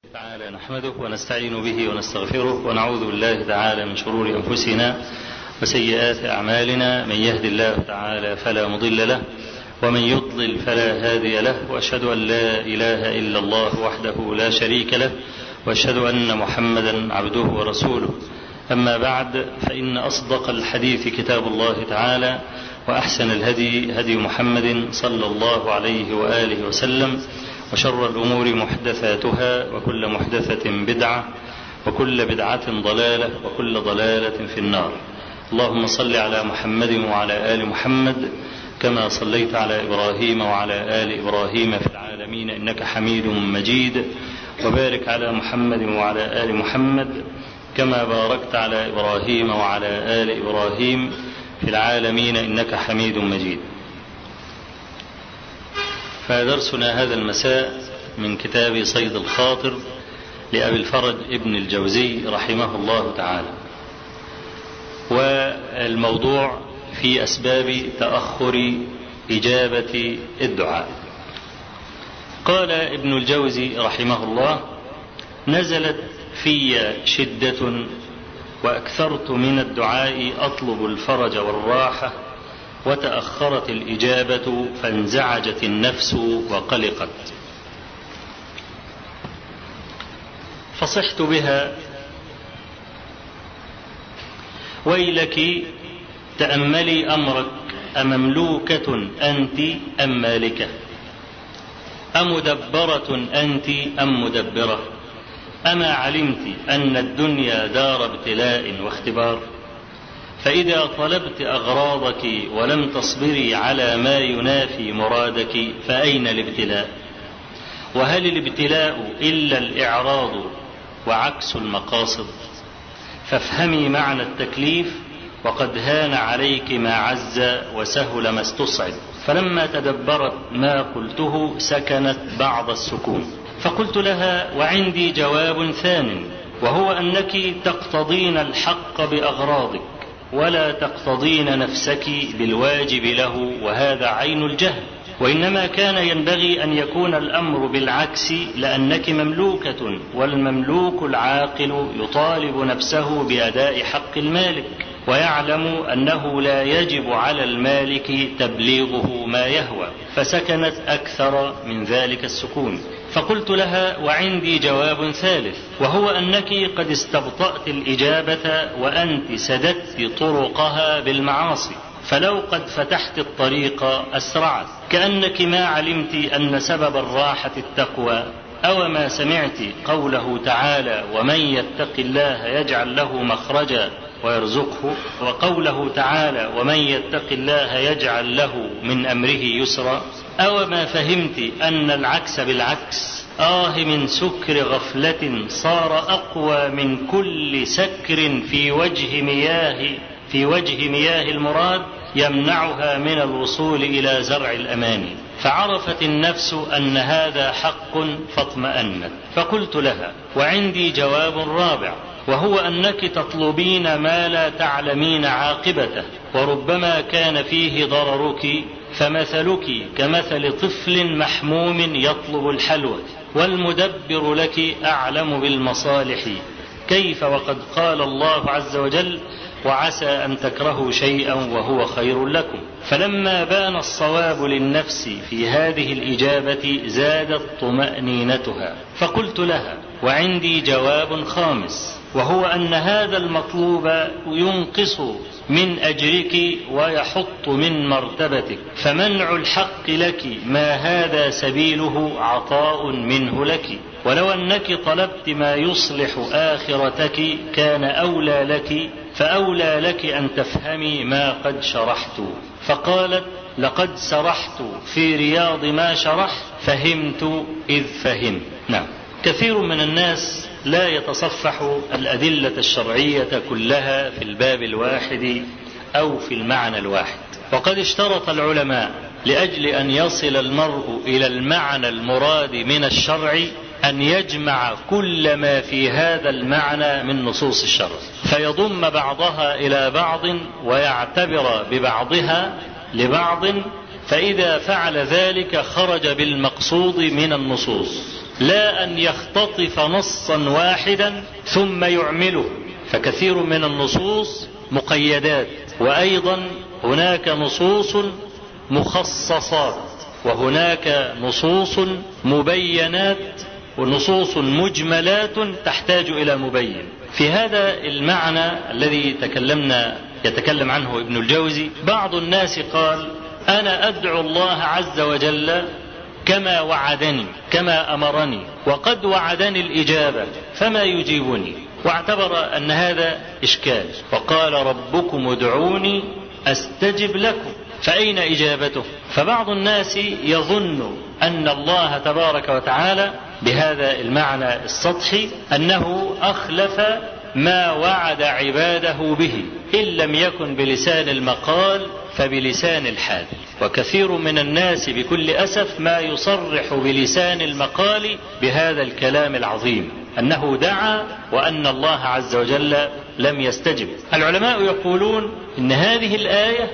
تعالى نحمده ونستعين به ونستغفره ونعوذ بالله تعالى من شرور انفسنا وسيئات اعمالنا من يهد الله تعالى فلا مضل له ومن يضلل فلا هادي له واشهد ان لا اله الا الله وحده لا شريك له واشهد ان محمدا عبده ورسوله اما بعد فان اصدق الحديث كتاب الله تعالى واحسن الهدي هدي محمد صلى الله عليه واله وسلم وشر الأمور محدثاتها وكل محدثة بدعة وكل بدعة ضلالة وكل ضلالة في النار اللهم صل على محمد وعلى آل محمد كما صليت على إبراهيم وعلى آل إبراهيم في العالمين إنك حميد مجيد وبارك على محمد وعلى آل محمد كما باركت على إبراهيم وعلى آل إبراهيم في العالمين إنك حميد مجيد فدرسنا هذا المساء من كتاب صيد الخاطر لأبي الفرج ابن الجوزي رحمه الله تعالى والموضوع في أسباب تأخر إجابة الدعاء قال ابن الجوزي رحمه الله نزلت في شدة وأكثرت من الدعاء أطلب الفرج والراحة وتأخرت الإجابة فانزعجت النفس وقلقت فصحت بها ويلك تأملي أمرك أمملوكة أنت أم مالكة أمدبرة أنت أم مدبرة أما علمت أن الدنيا دار ابتلاء واختبار فإذا طلبت أغراضك ولم تصبري على ما ينافي مرادك فأين الابتلاء؟ وهل الابتلاء إلا الإعراض وعكس المقاصد؟ فافهمي معنى التكليف وقد هان عليك ما عز وسهل ما استصعب فلما تدبرت ما قلته سكنت بعض السكون فقلت لها وعندي جواب ثان وهو أنك تقتضين الحق بأغراضك ولا تقتضين نفسك بالواجب له وهذا عين الجهل وانما كان ينبغي ان يكون الامر بالعكس لانك مملوكه والمملوك العاقل يطالب نفسه باداء حق المالك ويعلم انه لا يجب على المالك تبليغه ما يهوى فسكنت اكثر من ذلك السكون فقلت لها وعندي جواب ثالث وهو انك قد استبطات الاجابه وانت سددت طرقها بالمعاصي فلو قد فتحت الطريق اسرعت كانك ما علمت ان سبب الراحه التقوى او ما سمعت قوله تعالى ومن يتق الله يجعل له مخرجا ويرزقه وقوله تعالى ومن يتق الله يجعل له من امره يسرا او ما فهمت ان العكس بالعكس آه من سكر غفلة صار أقوى من كل سكر في وجه مياه في وجه مياه المراد يمنعها من الوصول إلى زرع الأماني فعرفت النفس أن هذا حق فاطمأنت فقلت لها وعندي جواب رابع وهو انك تطلبين ما لا تعلمين عاقبته وربما كان فيه ضررك فمثلك كمثل طفل محموم يطلب الحلوى والمدبر لك اعلم بالمصالح كيف وقد قال الله عز وجل وعسى ان تكرهوا شيئا وهو خير لكم فلما بان الصواب للنفس في هذه الاجابه زادت طمانينتها فقلت لها وعندي جواب خامس وهو ان هذا المطلوب ينقص من اجرك ويحط من مرتبتك فمنع الحق لك ما هذا سبيله عطاء منه لك ولو انك طلبت ما يصلح اخرتك كان اولى لك فاولى لك ان تفهمي ما قد شرحت فقالت لقد سرحت في رياض ما شرحت فهمت اذ فهمت نعم كثير من الناس لا يتصفح الأدلة الشرعية كلها في الباب الواحد أو في المعنى الواحد وقد اشترط العلماء لأجل أن يصل المرء إلى المعنى المراد من الشرع أن يجمع كل ما في هذا المعنى من نصوص الشرع فيضم بعضها إلى بعض ويعتبر ببعضها لبعض فإذا فعل ذلك خرج بالمقصود من النصوص لا أن يختطف نصا واحدا ثم يعمله فكثير من النصوص مقيدات وأيضا هناك نصوص مخصصات وهناك نصوص مبينات ونصوص مجملات تحتاج إلى مبين في هذا المعنى الذي تكلمنا يتكلم عنه ابن الجوزي بعض الناس قال أنا أدعو الله عز وجل كما وعدني كما أمرني وقد وعدني الإجابة فما يجيبني واعتبر أن هذا إشكال وقال ربكم ادعوني أستجب لكم فأين إجابته فبعض الناس يظن أن الله تبارك وتعالى بهذا المعنى السطحي أنه أخلف ما وعد عباده به إن لم يكن بلسان المقال فبلسان الحال وكثير من الناس بكل أسف ما يصرح بلسان المقال بهذا الكلام العظيم أنه دعا وأن الله عز وجل لم يستجب العلماء يقولون إن هذه الآية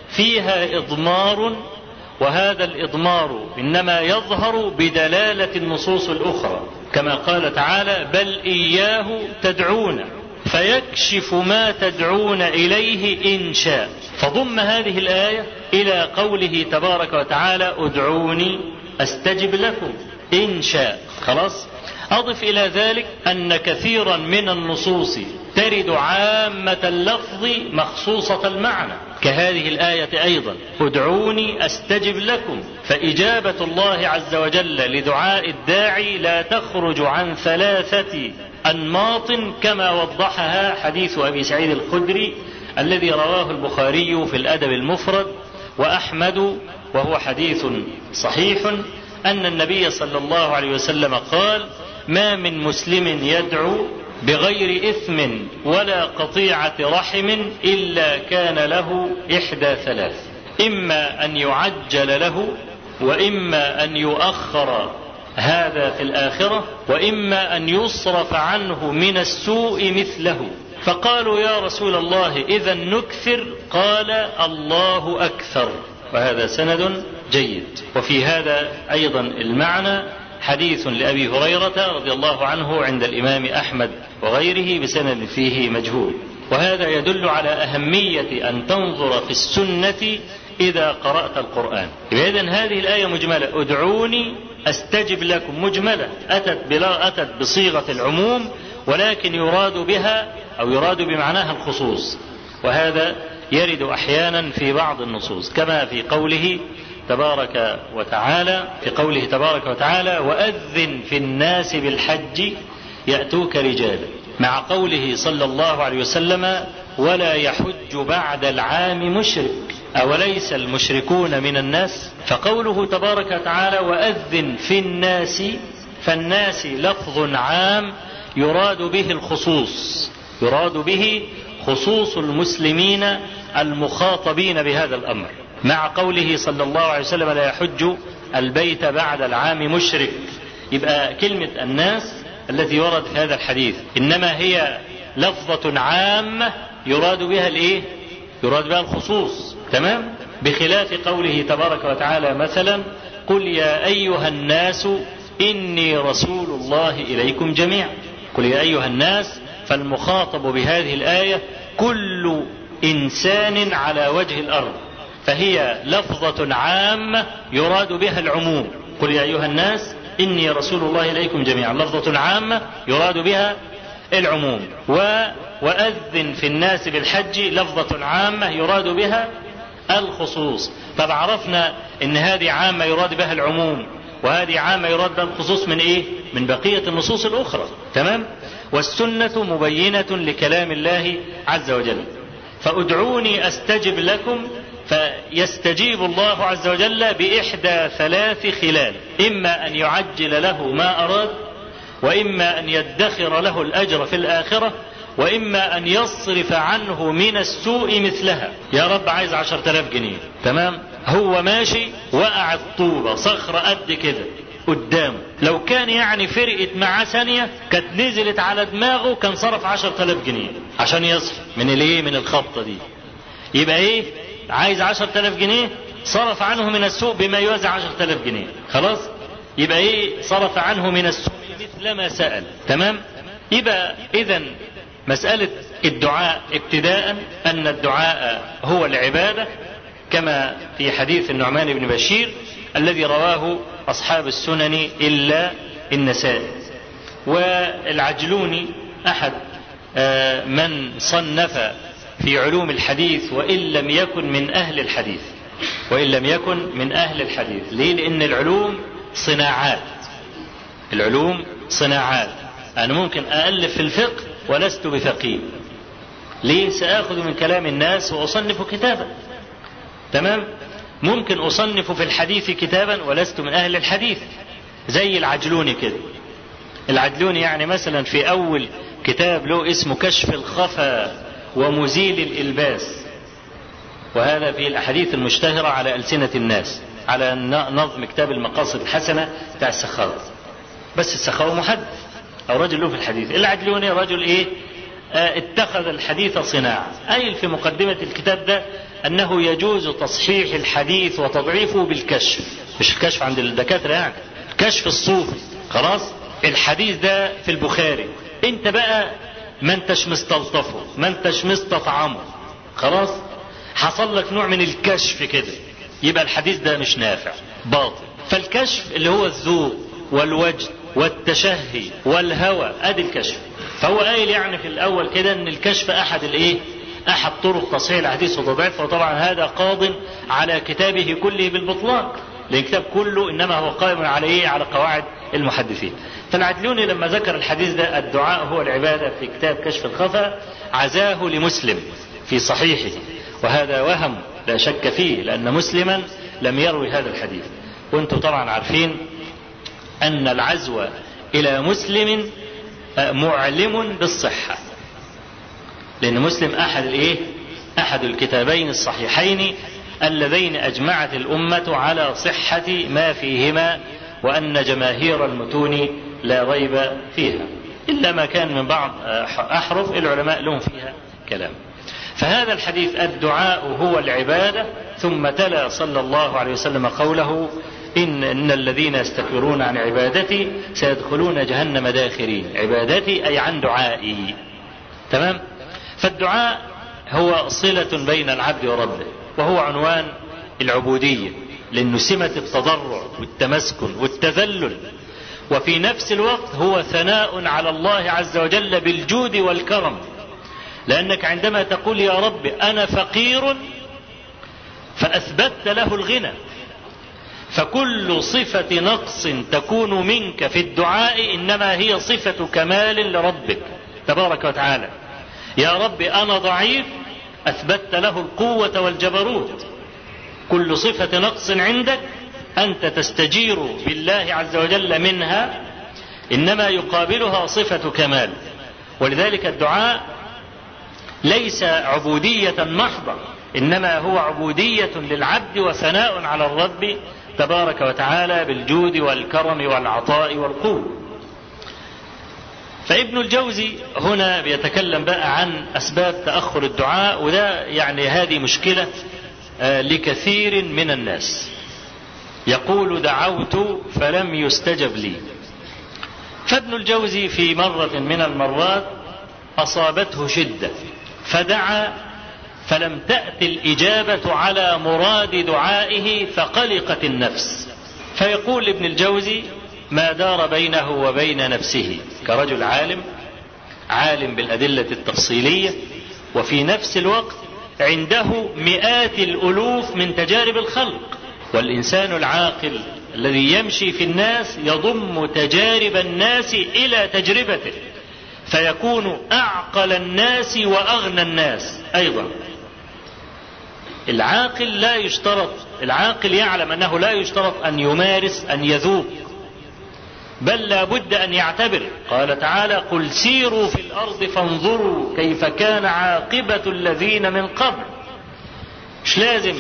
فيها إضمار وهذا الإضمار إنما يظهر بدلالة النصوص الأخرى كما قال تعالى بل إياه تدعون فيكشف ما تدعون إليه إن شاء فضم هذه الآية إلى قوله تبارك وتعالى ادعوني أستجب لكم إن شاء خلاص أضف إلى ذلك أن كثيرا من النصوص ترد عامة اللفظ مخصوصة المعنى كهذه الآية أيضا ادعوني أستجب لكم فإجابة الله عز وجل لدعاء الداعي لا تخرج عن ثلاثة أنماط كما وضحها حديث أبي سعيد الخدري الذي رواه البخاري في الأدب المفرد وأحمد وهو حديث صحيح أن النبي صلى الله عليه وسلم قال ما من مسلم يدعو بغير إثم ولا قطيعة رحم إلا كان له إحدى ثلاث إما أن يعجل له وإما أن يؤخر هذا في الآخرة وإما أن يصرف عنه من السوء مثله فقالوا يا رسول الله إذا نكثر قال الله أكثر وهذا سند جيد وفي هذا أيضا المعنى حديث لأبي هريرة رضي الله عنه عند الإمام أحمد وغيره بسند فيه مجهول وهذا يدل على أهمية أن تنظر في السنة إذا قرأت القرآن إذا هذه الآية مجملة ادعوني أستجب لكم مجملة أتت بلا أتت بصيغة العموم ولكن يراد بها أو يراد بمعناها الخصوص وهذا يرد أحيانا في بعض النصوص كما في قوله تبارك وتعالى في قوله تبارك وتعالى وأذن في الناس بالحج يأتوك رجالا مع قوله صلى الله عليه وسلم ولا يحج بعد العام مشرك أوليس المشركون من الناس فقوله تبارك وتعالى وأذن في الناس فالناس لفظ عام يراد به الخصوص يراد به خصوص المسلمين المخاطبين بهذا الأمر مع قوله صلى الله عليه وسلم لا يحج البيت بعد العام مشرك يبقى كلمة الناس التي ورد في هذا الحديث إنما هي لفظة عامة يراد بها الإيه؟ يراد بها الخصوص تمام؟ بخلاف قوله تبارك وتعالى مثلا قل يا أيها الناس إني رسول الله إليكم جميعا قل يا أيها الناس فالمخاطب بهذه الآية كل إنسان على وجه الأرض فهي لفظة عامة يراد بها العموم قل يا أيها الناس إني رسول الله إليكم جميعا لفظة عامة يراد بها العموم و وأذن في الناس بالحج لفظة عامة يراد بها الخصوص طب عرفنا ان هذه عامة يراد بها العموم وهذه عامة يراد بها الخصوص من ايه من بقية النصوص الاخرى تمام والسنة مبينة لكلام الله عز وجل فادعوني استجب لكم فيستجيب الله عز وجل بإحدى ثلاث خلال إما أن يعجل له ما أراد وإما أن يدخر له الأجر في الآخرة وإما أن يصرف عنه من السوء مثلها يا رب عايز عشر تلاف جنيه تمام هو ماشي وقع الطوبة صخرة قد كده قدامه لو كان يعني فرقت معاه ثانية كانت نزلت على دماغه كان صرف عشر تلاف جنيه عشان يصرف من الايه من الخبطة دي يبقى ايه عايز عشر تلاف جنيه صرف عنه من السوق بما يوازي عشر تلاف جنيه خلاص يبقى ايه صرف عنه من السؤال مثل ما سأل تمام يبقى اذا مسألة الدعاء ابتداء ان الدعاء هو العبادة كما في حديث النعمان بن بشير الذي رواه اصحاب السنن الا النسائي والعجلوني احد من صنف في علوم الحديث وان لم يكن من اهل الحديث وان لم يكن من اهل الحديث ليه لان العلوم صناعات العلوم صناعات انا ممكن الف في الفقه ولست بفقيه ليه ساخذ من كلام الناس واصنف كتابا تمام ممكن اصنف في الحديث كتابا ولست من اهل الحديث زي العجلوني كده العجلوني يعني مثلا في اول كتاب له اسمه كشف الخفا ومزيل الالباس وهذا في الاحاديث المشتهره على السنه الناس على نظم كتاب المقاصد الحسنه بتاع السخاوي بس السخاوي محدث او رجل له في الحديث العجلوني رجل ايه آه اتخذ الحديث صناعه اي في مقدمه الكتاب ده انه يجوز تصحيح الحديث وتضعيفه بالكشف مش الكشف عند الدكاتره يعني كشف الصوفي خلاص الحديث ده في البخاري انت بقى ما انتش مستلطفه ما انتش مستطعمه خلاص حصل لك نوع من الكشف كده يبقى الحديث ده مش نافع باطل فالكشف اللي هو الذوق والوجد والتشهي والهوى ادي الكشف فهو قايل يعني في الاول كده ان الكشف احد الايه احد طرق تصحيح الحديث وتضعيفه وطبعا هذا قاض على كتابه كله بالبطلان لان الكتاب كله انما هو قائم على ايه على قواعد المحدثين فالعدلوني لما ذكر الحديث ده الدعاء هو العبادة في كتاب كشف الخفا عزاه لمسلم في صحيحه وهذا وهم لا شك فيه لأن مسلما لم يروي هذا الحديث وانتم طبعا عارفين أن العزو إلى مسلم معلم بالصحة لأن مسلم أحد الإيه؟ أحد الكتابين الصحيحين اللذين أجمعت الأمة على صحة ما فيهما وأن جماهير المتون لا ريب فيها إلا ما كان من بعض أحرف العلماء لهم فيها كلام فهذا الحديث الدعاء هو العبادة ثم تلا صلى الله عليه وسلم قوله إن, إن الذين يستكبرون عن عبادتي سيدخلون جهنم داخرين عبادتي أي عن دعائي تمام فالدعاء هو صلة بين العبد وربه وهو عنوان العبودية لأنه سمة التضرع والتمسكن والتذلل وفي نفس الوقت هو ثناء على الله عز وجل بالجود والكرم لأنك عندما تقول يا رب أنا فقير فأثبتت له الغنى فكل صفة نقص تكون منك في الدعاء إنما هي صفة كمال لربك تبارك وتعالى يا رب أنا ضعيف أثبتت له القوة والجبروت كل صفة نقص عندك أنت تستجير بالله عز وجل منها إنما يقابلها صفة كمال ولذلك الدعاء ليس عبودية محضة إنما هو عبودية للعبد وثناء على الرب تبارك وتعالى بالجود والكرم والعطاء والقوة فابن الجوزي هنا بيتكلم بقى عن أسباب تأخر الدعاء وده يعني هذه مشكلة لكثير من الناس يقول دعوت فلم يستجب لي فابن الجوزي في مرة من المرات أصابته شدة فدعا فلم تأت الإجابة على مراد دعائه فقلقت النفس فيقول ابن الجوزي ما دار بينه وبين نفسه كرجل عالم عالم بالأدلة التفصيلية وفي نفس الوقت عنده مئات الألوف من تجارب الخلق والإنسان العاقل الذي يمشي في الناس يضم تجارب الناس إلى تجربته فيكون أعقل الناس وأغنى الناس أيضا العاقل لا يشترط العاقل يعلم أنه لا يشترط أن يمارس أن يذوق بل لا بد أن يعتبر قال تعالى قل سيروا في الأرض فانظروا كيف كان عاقبة الذين من قبل مش لازم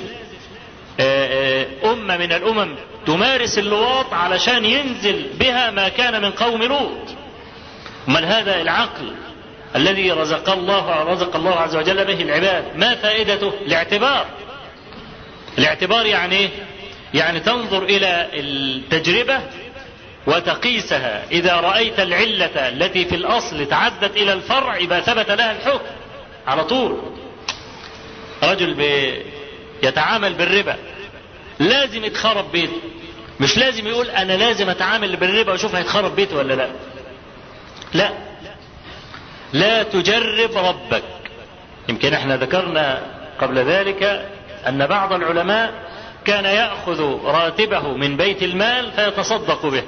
أمة من الأمم تمارس اللواط علشان ينزل بها ما كان من قوم لوط من هذا العقل الذي رزق الله رزق الله عز وجل به العباد ما فائدته الاعتبار الاعتبار يعني ايه يعني تنظر الى التجربة وتقيسها إذا رأيت العلة التي في الأصل تعدت إلى الفرع يبقى ثبت لها الحكم على طول رجل يتعامل بالربا لازم يتخرب بيته مش لازم يقول أنا لازم أتعامل بالربا وأشوف هيتخرب بيته ولا لا لا لا تجرب ربك يمكن احنا ذكرنا قبل ذلك أن بعض العلماء كان يأخذ راتبه من بيت المال فيتصدق به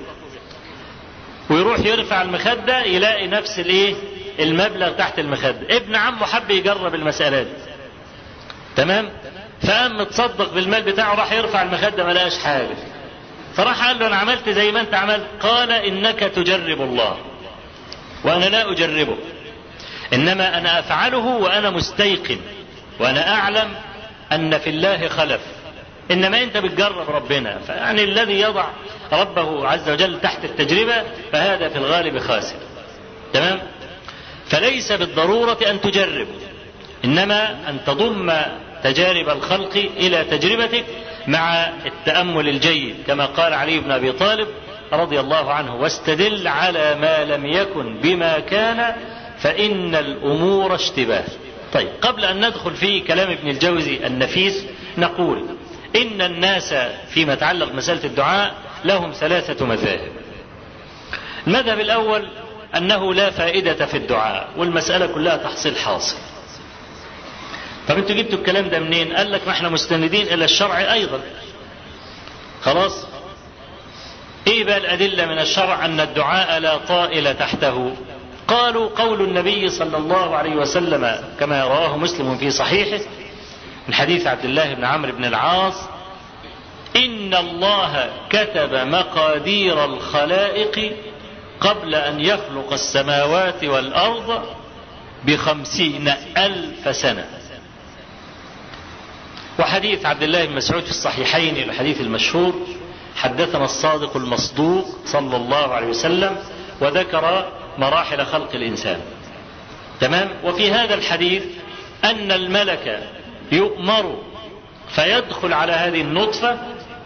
ويروح يرفع المخدة يلاقي نفس الايه المبلغ تحت المخدة ابن عمه حب يجرب المسألة دي تمام فقام متصدق بالمال بتاعه راح يرفع المخدة ما لقاش حاجة فراح قال له انا عملت زي ما انت عملت قال انك تجرب الله وانا لا اجربه انما انا افعله وانا مستيقن وانا اعلم ان في الله خلف انما انت بتجرب ربنا فيعني الذي يضع ربه عز وجل تحت التجربه فهذا في الغالب خاسر تمام فليس بالضروره ان تجرب انما ان تضم تجارب الخلق الى تجربتك مع التامل الجيد كما قال علي بن ابي طالب رضي الله عنه واستدل على ما لم يكن بما كان فان الامور اشتباه طيب قبل ان ندخل في كلام ابن الجوزي النفيس نقول ان الناس فيما يتعلق مساله الدعاء لهم ثلاثه مذاهب المذهب الاول انه لا فائده في الدعاء والمساله كلها تحصيل حاصل طب انتوا جبتوا الكلام ده منين قال لك ما احنا مستندين الى الشرع ايضا خلاص ايه بقى الادله من الشرع ان الدعاء لا طائل تحته قالوا قول النبي صلى الله عليه وسلم كما رواه مسلم في صحيحه من حديث عبد الله بن عمرو بن العاص ان الله كتب مقادير الخلائق قبل ان يخلق السماوات والارض بخمسين الف سنه وحديث عبد الله بن مسعود في الصحيحين الحديث المشهور حدثنا الصادق المصدوق صلى الله عليه وسلم وذكر مراحل خلق الانسان تمام وفي هذا الحديث ان الملك يؤمر فيدخل على هذه النطفه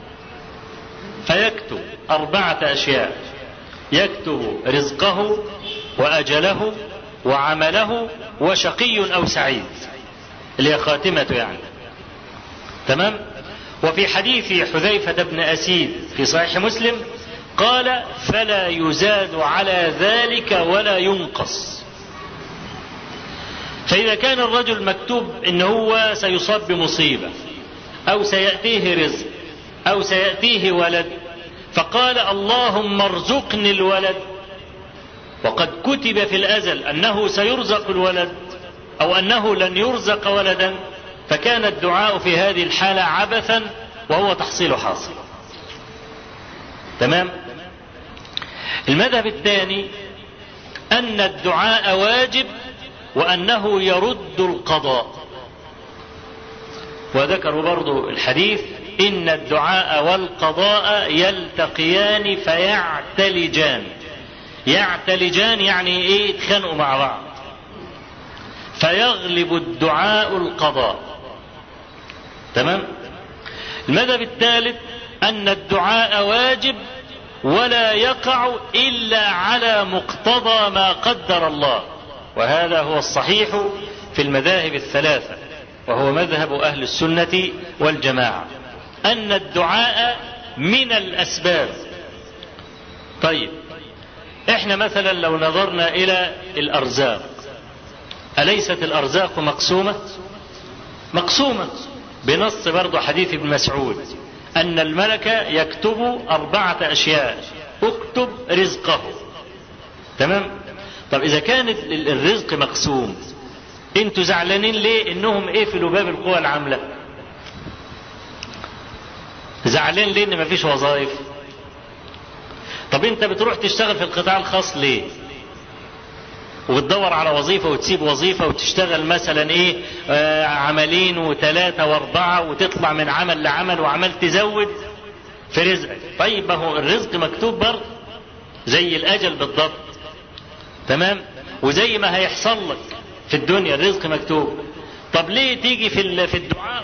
فيكتب اربعه اشياء يكتب رزقه واجله وعمله وشقي او سعيد اللي هي خاتمته يعني تمام وفي حديث حذيفة بن أسيد في صحيح مسلم قال فلا يزاد على ذلك ولا ينقص فإذا كان الرجل مكتوب إن هو سيصاب بمصيبة أو سيأتيه رزق أو سيأتيه ولد فقال اللهم ارزقني الولد وقد كتب في الأزل أنه سيرزق الولد أو أنه لن يرزق ولدا فكان الدعاء في هذه الحالة عبثا وهو تحصيل حاصل تمام المذهب الثاني أن الدعاء واجب وأنه يرد القضاء وذكروا برضو الحديث إن الدعاء والقضاء يلتقيان فيعتلجان يعتلجان يعني ايه يتخانقوا مع بعض فيغلب الدعاء القضاء تمام المذهب الثالث ان الدعاء واجب ولا يقع الا على مقتضى ما قدر الله وهذا هو الصحيح في المذاهب الثلاثه وهو مذهب اهل السنه والجماعه ان الدعاء من الاسباب طيب احنا مثلا لو نظرنا الى الارزاق اليست الارزاق مقسومه مقسومه بنص برضه حديث ابن مسعود ان الملك يكتب اربعه اشياء اكتب رزقه تمام طب اذا كان الرزق مقسوم انتوا زعلانين ليه انهم قفلوا باب القوى العامله زعلان ليه ان مفيش وظائف طب انت بتروح تشتغل في القطاع الخاص ليه وتدور على وظيفة وتسيب وظيفة وتشتغل مثلا ايه آه عملين وثلاثة واربعة وتطلع من عمل لعمل وعمال تزود في رزقك طيب ما هو الرزق مكتوب برضه زي الاجل بالضبط تمام وزي ما هيحصل لك في الدنيا الرزق مكتوب طب ليه تيجي في في الدعاء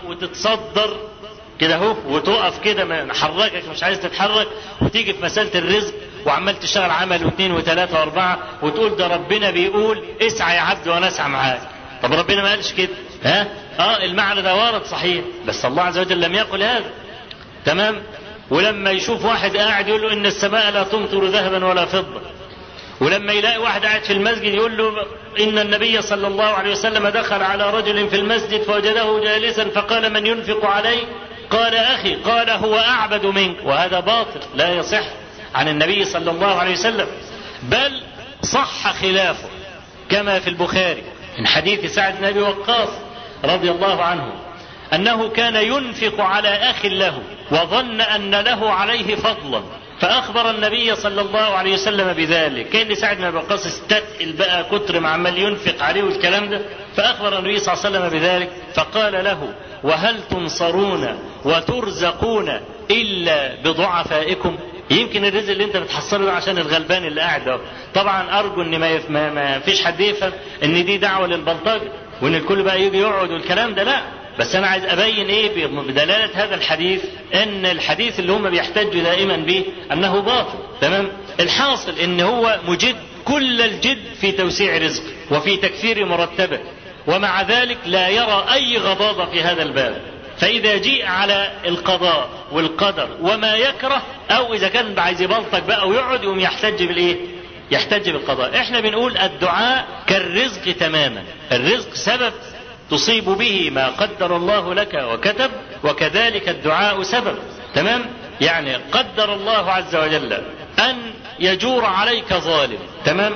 وتتصدر كده اهو وتقف كده محركك مش عايز تتحرك وتيجي في مساله الرزق وعمال تشتغل عمل واثنين وثلاثة واربعة وتقول ده ربنا بيقول اسعى يا عبد وانا اسعى معاك طب ربنا ما قالش كده ها اه المعنى ده وارد صحيح بس الله عز وجل لم يقل هذا تمام ولما يشوف واحد قاعد يقول له ان السماء لا تمطر ذهبا ولا فضة ولما يلاقي واحد قاعد في المسجد يقول له ان النبي صلى الله عليه وسلم دخل على رجل في المسجد فوجده جالسا فقال من ينفق عليه قال اخي قال هو اعبد منك وهذا باطل لا يصح عن النبي صلى الله عليه وسلم بل صح خلافه كما في البخاري من حديث سعد بن ابي وقاص رضي الله عنه انه كان ينفق على اخ له وظن ان له عليه فضلا فاخبر النبي صلى الله عليه وسلم بذلك كان سعد بن ابي وقاص استثقل بقى كتر ما عمال ينفق عليه والكلام ده فاخبر النبي صلى الله عليه وسلم بذلك فقال له وهل تنصرون وترزقون الا بضعفائكم يمكن الرزق اللي انت بتحصله ده عشان الغلبان اللي قاعد ده طبعا ارجو ان ما, يف... ما, ما فيش حد يفهم ان دي دعوه للبلطجه وان الكل بقى يجي يقعد والكلام ده لا بس انا عايز ابين ايه بدلاله هذا الحديث ان الحديث اللي هم بيحتجوا دائما به انه باطل تمام الحاصل ان هو مجد كل الجد في توسيع رزقه وفي تكثير مرتبه ومع ذلك لا يرى اي غضاضه في هذا الباب فإذا جيء على القضاء والقدر وما يكره أو إذا كان عايز يبلطج بقى ويقعد يقوم يحتج بالإيه؟ يحتج بالقضاء. إحنا بنقول الدعاء كالرزق تماما. الرزق سبب تصيب به ما قدر الله لك وكتب وكذلك الدعاء سبب. تمام؟ يعني قدر الله عز وجل أن يجور عليك ظالم. تمام؟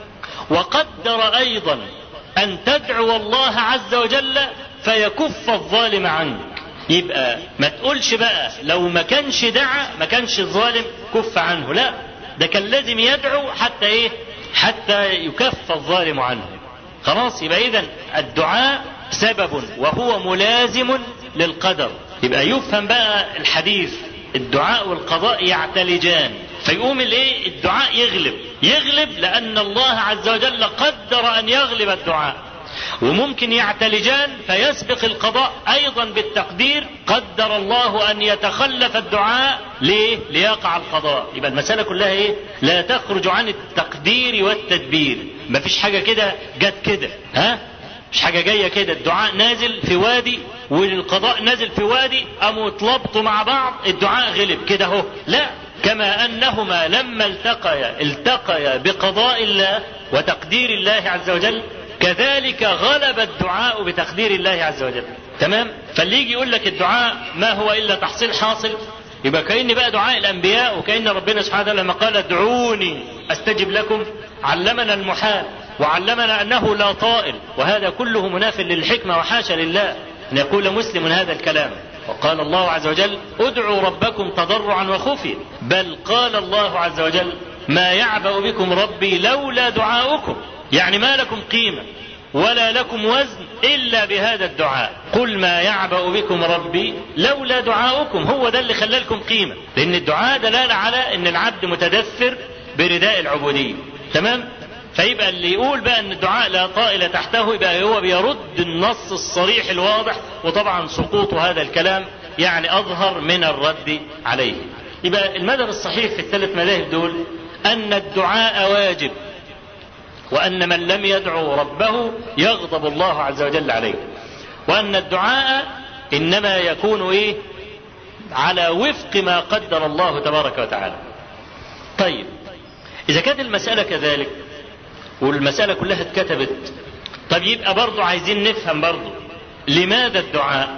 وقدر أيضا أن تدعو الله عز وجل فيكف الظالم عنك يبقى ما تقولش بقى لو ما كانش دعا ما كانش الظالم كف عنه لا ده كان لازم يدعو حتى ايه حتى يكف الظالم عنه خلاص يبقى اذا الدعاء سبب وهو ملازم للقدر يبقى يفهم بقى الحديث الدعاء والقضاء يعتلجان فيقوم الايه الدعاء يغلب يغلب لان الله عز وجل قدر ان يغلب الدعاء وممكن يعتلجان فيسبق القضاء ايضا بالتقدير قدر الله ان يتخلف الدعاء ليه ليقع القضاء يبقى المسألة كلها ايه لا تخرج عن التقدير والتدبير مفيش حاجة كده جت كده ها مش حاجة جاية كده الدعاء نازل في وادي والقضاء نازل في وادي قاموا اتلبطوا مع بعض الدعاء غلب كده اهو لا كما انهما لما التقيا التقيا بقضاء الله وتقدير الله عز وجل كذلك غلب الدعاء بتقدير الله عز وجل تمام فاللي يجي يقول لك الدعاء ما هو الا تحصيل حاصل يبقى كأن بقى دعاء الانبياء وكأن ربنا سبحانه وتعالى لما قال ادعوني استجب لكم علمنا المحال وعلمنا انه لا طائل وهذا كله مناف للحكمه وحاشا لله ان يقول مسلم هذا الكلام وقال الله عز وجل ادعوا ربكم تضرعا وخفيا بل قال الله عز وجل ما يعبأ بكم ربي لولا دعاؤكم يعني ما لكم قيمة ولا لكم وزن إلا بهذا الدعاء قل ما يعبأ بكم ربي لولا دعاؤكم هو ده اللي خلالكم قيمة لأن الدعاء دلالة على أن العبد متدثر برداء العبودية تمام فيبقى اللي يقول بقى ان الدعاء لا طائل تحته يبقى هو بيرد النص الصريح الواضح وطبعا سقوط هذا الكلام يعني اظهر من الرد عليه يبقى المذهب الصحيح في الثلاث مذاهب دول ان الدعاء واجب وأن من لم يدعو ربه يغضب الله عز وجل عليه وأن الدعاء إنما يكون إيه على وفق ما قدر الله تبارك وتعالى طيب إذا كانت المسألة كذلك والمسألة كلها اتكتبت طب يبقى برضو عايزين نفهم برضو لماذا الدعاء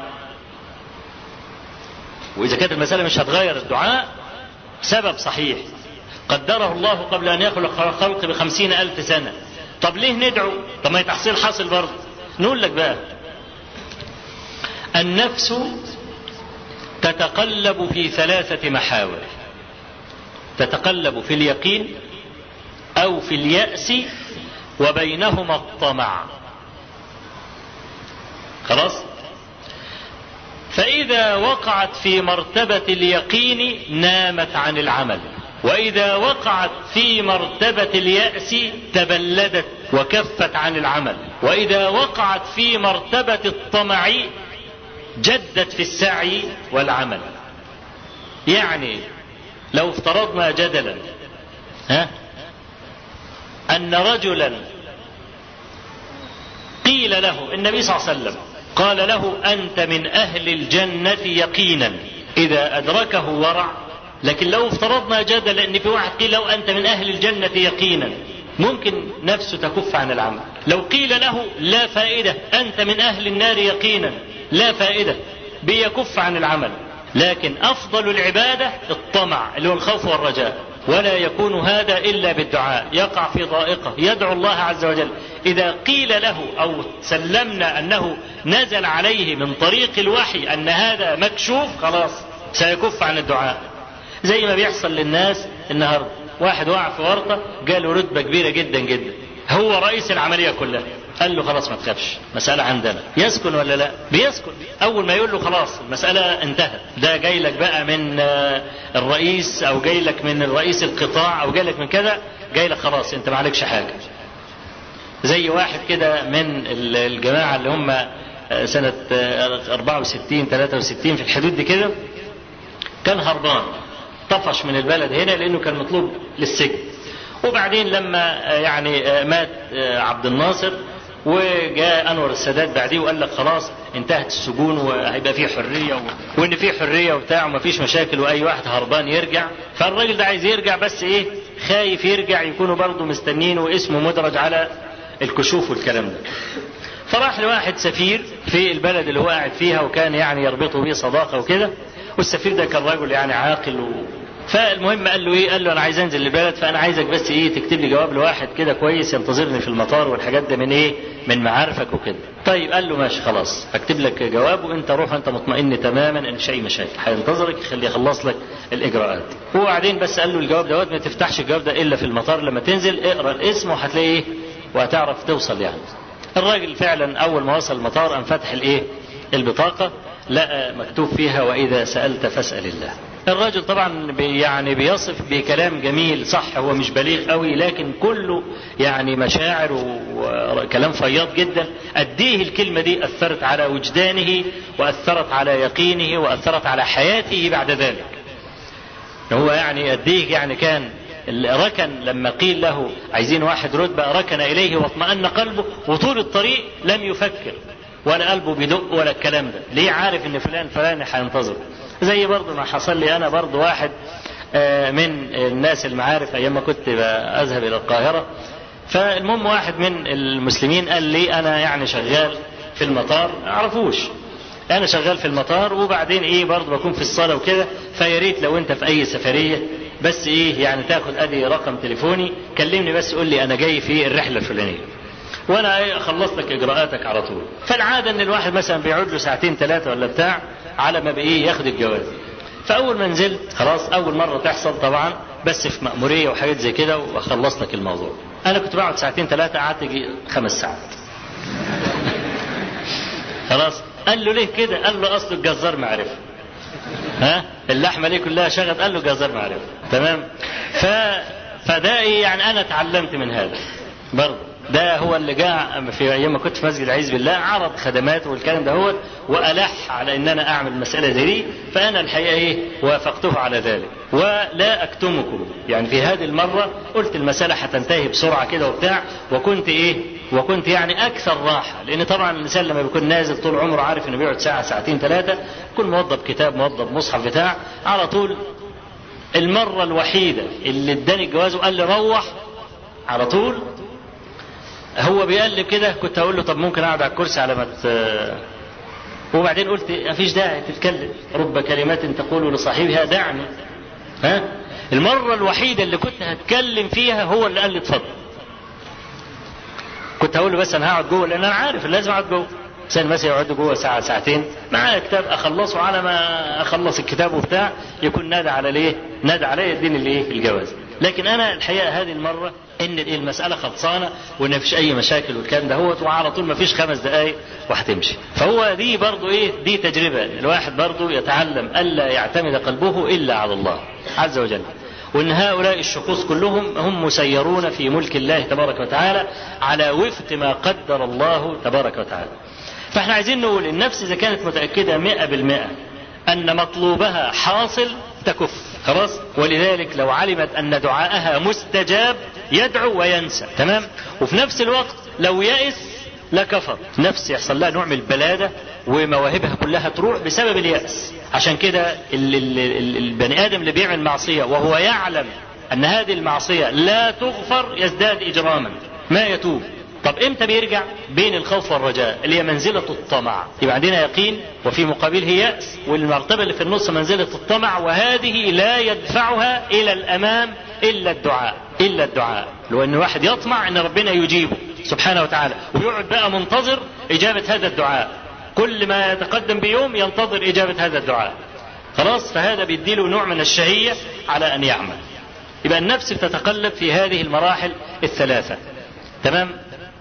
وإذا كانت المسألة مش هتغير الدعاء سبب صحيح قدره الله قبل أن يخلق الخلق بخمسين ألف سنة طب ليه ندعو طب ما تحصيل حاصل برضه نقول لك بقى النفس تتقلب في ثلاثة محاور تتقلب في اليقين أو في اليأس وبينهما الطمع خلاص فإذا وقعت في مرتبة اليقين نامت عن العمل وإذا وقعت في مرتبة اليأس تبلدت وكفت عن العمل وإذا وقعت في مرتبة الطمع جدت في السعي والعمل يعني لو افترضنا جدلا ها أن رجلا قيل له النبي صلى الله عليه وسلم قال له أنت من أهل الجنة يقينا إذا أدركه ورع لكن لو افترضنا جدلا أن في واحد قيل له أنت من أهل الجنة يقينا ممكن نفسه تكف عن العمل لو قيل له لا فائدة أنت من أهل النار يقينا لا فائدة بيكف عن العمل لكن أفضل العبادة الطمع اللي هو الخوف والرجاء ولا يكون هذا إلا بالدعاء يقع في ضائقة يدعو الله عز وجل إذا قيل له أو سلمنا أنه نزل عليه من طريق الوحي أن هذا مكشوف خلاص سيكف عن الدعاء زي ما بيحصل للناس النهارده واحد وقع في ورطه جاله رتبه كبيره جدا جدا هو رئيس العمليه كلها قال له خلاص ما تخافش مسألة عندنا يسكن ولا لا بيسكن أول ما يقول له خلاص المسألة انتهت ده جاي لك بقى من الرئيس أو جاي لك من رئيس القطاع أو جاي لك من كذا جاي لك خلاص أنت ما عليكش حاجة زي واحد كده من الجماعة اللي هم سنة 64 63 في الحدود دي كده كان هربان طفش من البلد هنا لأنه كان مطلوب للسجن وبعدين لما يعني مات عبد الناصر وجاء انور السادات بعديه وقال لك خلاص انتهت السجون وهيبقى في حريه و... وان في حريه وبتاع ومفيش مشاكل واي واحد هربان يرجع فالراجل ده عايز يرجع بس ايه خايف يرجع يكونوا برضه مستنين واسمه مدرج على الكشوف والكلام ده فراح لواحد سفير في البلد اللي هو قاعد فيها وكان يعني يربطه بيه صداقه وكده والسفير ده كان رجل يعني عاقل و... فالمهم قال له ايه؟ قال له انا عايز انزل البلد فانا عايزك بس ايه تكتب لي جواب لواحد كده كويس ينتظرني في المطار والحاجات ده من ايه؟ من معارفك وكده. طيب قال له ماشي خلاص اكتب لك جواب وانت روح انت مطمئن تماما ان مش اي مشاكل هينتظرك يخليه يخلص لك الاجراءات. وبعدين بس قال له الجواب دوت ما تفتحش الجواب ده الا في المطار لما تنزل اقرا الاسم وهتلاقي ايه؟ وهتعرف توصل يعني. الراجل فعلا اول ما وصل المطار قام فتح الايه؟ البطاقه لقى مكتوب فيها واذا سالت فاسال الله. الرجل طبعا بي يعني بيصف بكلام جميل صح هو مش بليغ قوي لكن كله يعني مشاعر وكلام فياض جدا أديه الكلمة دي أثرت على وجدانه وأثرت على يقينه وأثرت على حياته بعد ذلك هو يعني أديه يعني كان ركن لما قيل له عايزين واحد رتبة ركن إليه واطمأن قلبه وطول الطريق لم يفكر ولا قلبه بيدق ولا الكلام ده ليه عارف ان فلان فلان هينتظر زي برضه ما حصل لي انا برضه واحد من الناس المعارف ايام ما كنت اذهب الى القاهره فالمهم واحد من المسلمين قال لي انا يعني شغال في المطار ما اعرفوش انا شغال في المطار وبعدين ايه برضه بكون في الصاله وكده فيا ريت لو انت في اي سفريه بس ايه يعني تاخد ادي رقم تليفوني كلمني بس قول لي انا جاي في الرحله الفلانيه وانا اخلص لك اجراءاتك على طول فالعاده ان الواحد مثلا بيقعد له ساعتين ثلاثه ولا بتاع على ما بايه ياخد الجواز فاول ما نزلت خلاص اول مره تحصل طبعا بس في مأمورية وحاجات زي كده واخلص لك الموضوع انا كنت بقعد ساعتين ثلاثه قعدت يجي خمس ساعات خلاص قال له ليه كده قال له اصل الجزار معرفه ها اللحمه دي كلها شغل قال له جزار معرفه تمام ف فده ايه يعني انا اتعلمت من هذا برضه ده هو اللي جاء في ايام ما كنت في مسجد عز بالله عرض خدماته والكلام ده هو والح على ان انا اعمل مساله زي دي فانا الحقيقه ايه وافقته على ذلك ولا اكتمكم يعني في هذه المره قلت المساله هتنتهي بسرعه كده وبتاع وكنت ايه وكنت يعني اكثر راحه لان طبعا الانسان لما بيكون نازل طول عمره عارف انه بيقعد ساعه ساعتين ثلاثه يكون موظف كتاب موظف مصحف بتاع على طول المره الوحيده اللي اداني الجواز وقال لي روح على طول هو بيقلب كده كنت هقول له طب ممكن اقعد على الكرسي على ما وبعدين قلت مفيش داعي تتكلم رب كلمات تقول لصاحبها دعني ها المرة الوحيدة اللي كنت هتكلم فيها هو اللي قال لي اتفضل كنت هقول له بس انا هقعد جوه لان انا عارف لازم اقعد جوه انسان مثلا يقعد جوه ساعه ساعتين معايا كتاب اخلصه على ما اخلص الكتاب وبتاع يكون نادى على الايه؟ نادى عليا يديني الايه؟ الجواز. لكن انا الحقيقه هذه المره ان المساله خلصانه وان مفيش اي مشاكل والكلام ده هو وعلى طول مفيش خمس دقائق وهتمشي. فهو دي برضه ايه؟ دي تجربه الواحد برضه يتعلم الا يعتمد قلبه الا على الله عز وجل. وان هؤلاء الشخوص كلهم هم مسيرون في ملك الله تبارك وتعالى على وفق ما قدر الله تبارك وتعالى. فاحنا عايزين نقول النفس اذا كانت متاكده مئة بالمئة ان مطلوبها حاصل تكف خلاص ولذلك لو علمت أن دعاءها مستجاب يدعو وينسى تمام وفي نفس الوقت لو يئس لكفر نفس يحصل لها نوع من البلادة ومواهبها كلها تروح بسبب اليأس عشان كده البني آدم اللي بيعمل معصية وهو يعلم أن هذه المعصية لا تغفر يزداد إجراما ما يتوب طب امتى بيرجع بين الخوف والرجاء اللي هي منزلة الطمع يبقى عندنا يقين وفي مقابله يأس والمرتبة اللي في النص منزلة الطمع وهذه لا يدفعها إلى الأمام إلا الدعاء إلا الدعاء لو أن واحد يطمع أن ربنا يجيبه سبحانه وتعالى ويقعد بقى منتظر إجابة هذا الدعاء كل ما يتقدم بيوم ينتظر إجابة هذا الدعاء خلاص فهذا بيديله نوع من الشهية على أن يعمل يبقى النفس تتقلب في هذه المراحل الثلاثة تمام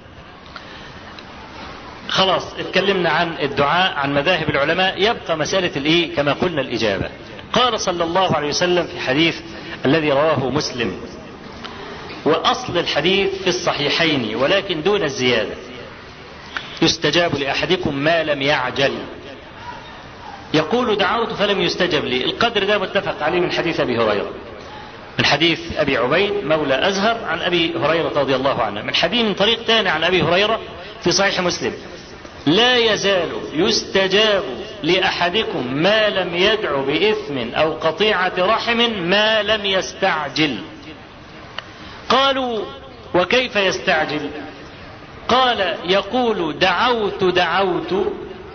خلاص اتكلمنا عن الدعاء عن مذاهب العلماء يبقى مسألة الايه كما قلنا الإجابة قال صلى الله عليه وسلم في حديث الذي رواه مسلم وأصل الحديث في الصحيحين ولكن دون الزيادة يستجاب لأحدكم ما لم يعجل يقول دعوت فلم يستجب لي القدر ده متفق عليه من حديث أبي هريرة من حديث أبي عبيد مولى أزهر عن أبي هريرة رضي الله عنه من حديث من طريق ثاني عن أبي هريرة في صحيح مسلم لا يزال يستجاب لأحدكم ما لم يدع بإثم أو قطيعة رحم ما لم يستعجل قالوا وكيف يستعجل قال يقول دعوت دعوت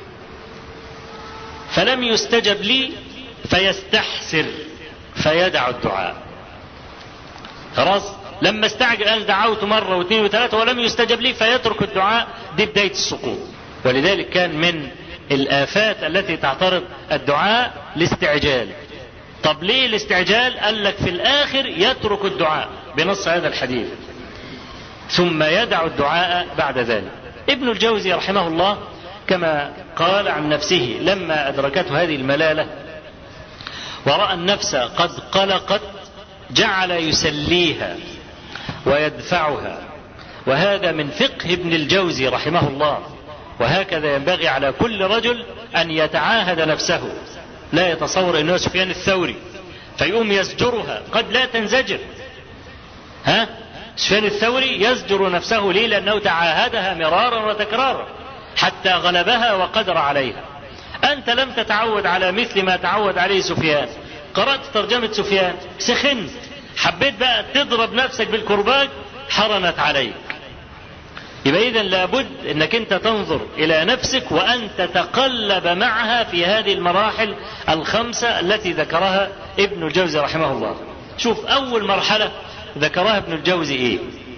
فلم يستجب لي فيستحسر فيدع الدعاء خلاص لما استعجل قال دعوت مرة واثنين وثلاثة ولم يستجب لي فيترك الدعاء دي بداية السقوط ولذلك كان من الآفات التي تعترض الدعاء الاستعجال طب ليه الاستعجال قال لك في الآخر يترك الدعاء بنص هذا الحديث ثم يدع الدعاء بعد ذلك ابن الجوزي رحمه الله كما قال عن نفسه لما أدركته هذه الملالة ورأى النفس قد قلقت جعل يسليها ويدفعها وهذا من فقه ابن الجوزي رحمه الله وهكذا ينبغي على كل رجل أن يتعاهد نفسه لا يتصور أنه سفيان الثوري فيقوم يزجرها قد لا تنزجر ها سفيان الثوري يزجر نفسه ليه لأنه تعاهدها مرارا وتكرارا حتى غلبها وقدر عليها أنت لم تتعود على مثل ما تعود عليه سفيان قرأت ترجمة سفيان سخنت حبيت بقى تضرب نفسك بالكرباج حرنت عليك يبقى إذا لابد أنك أنت تنظر إلى نفسك وأن تتقلب معها في هذه المراحل الخمسة التي ذكرها ابن الجوزي رحمه الله شوف أول مرحلة ذكرها ابن الجوزي إيه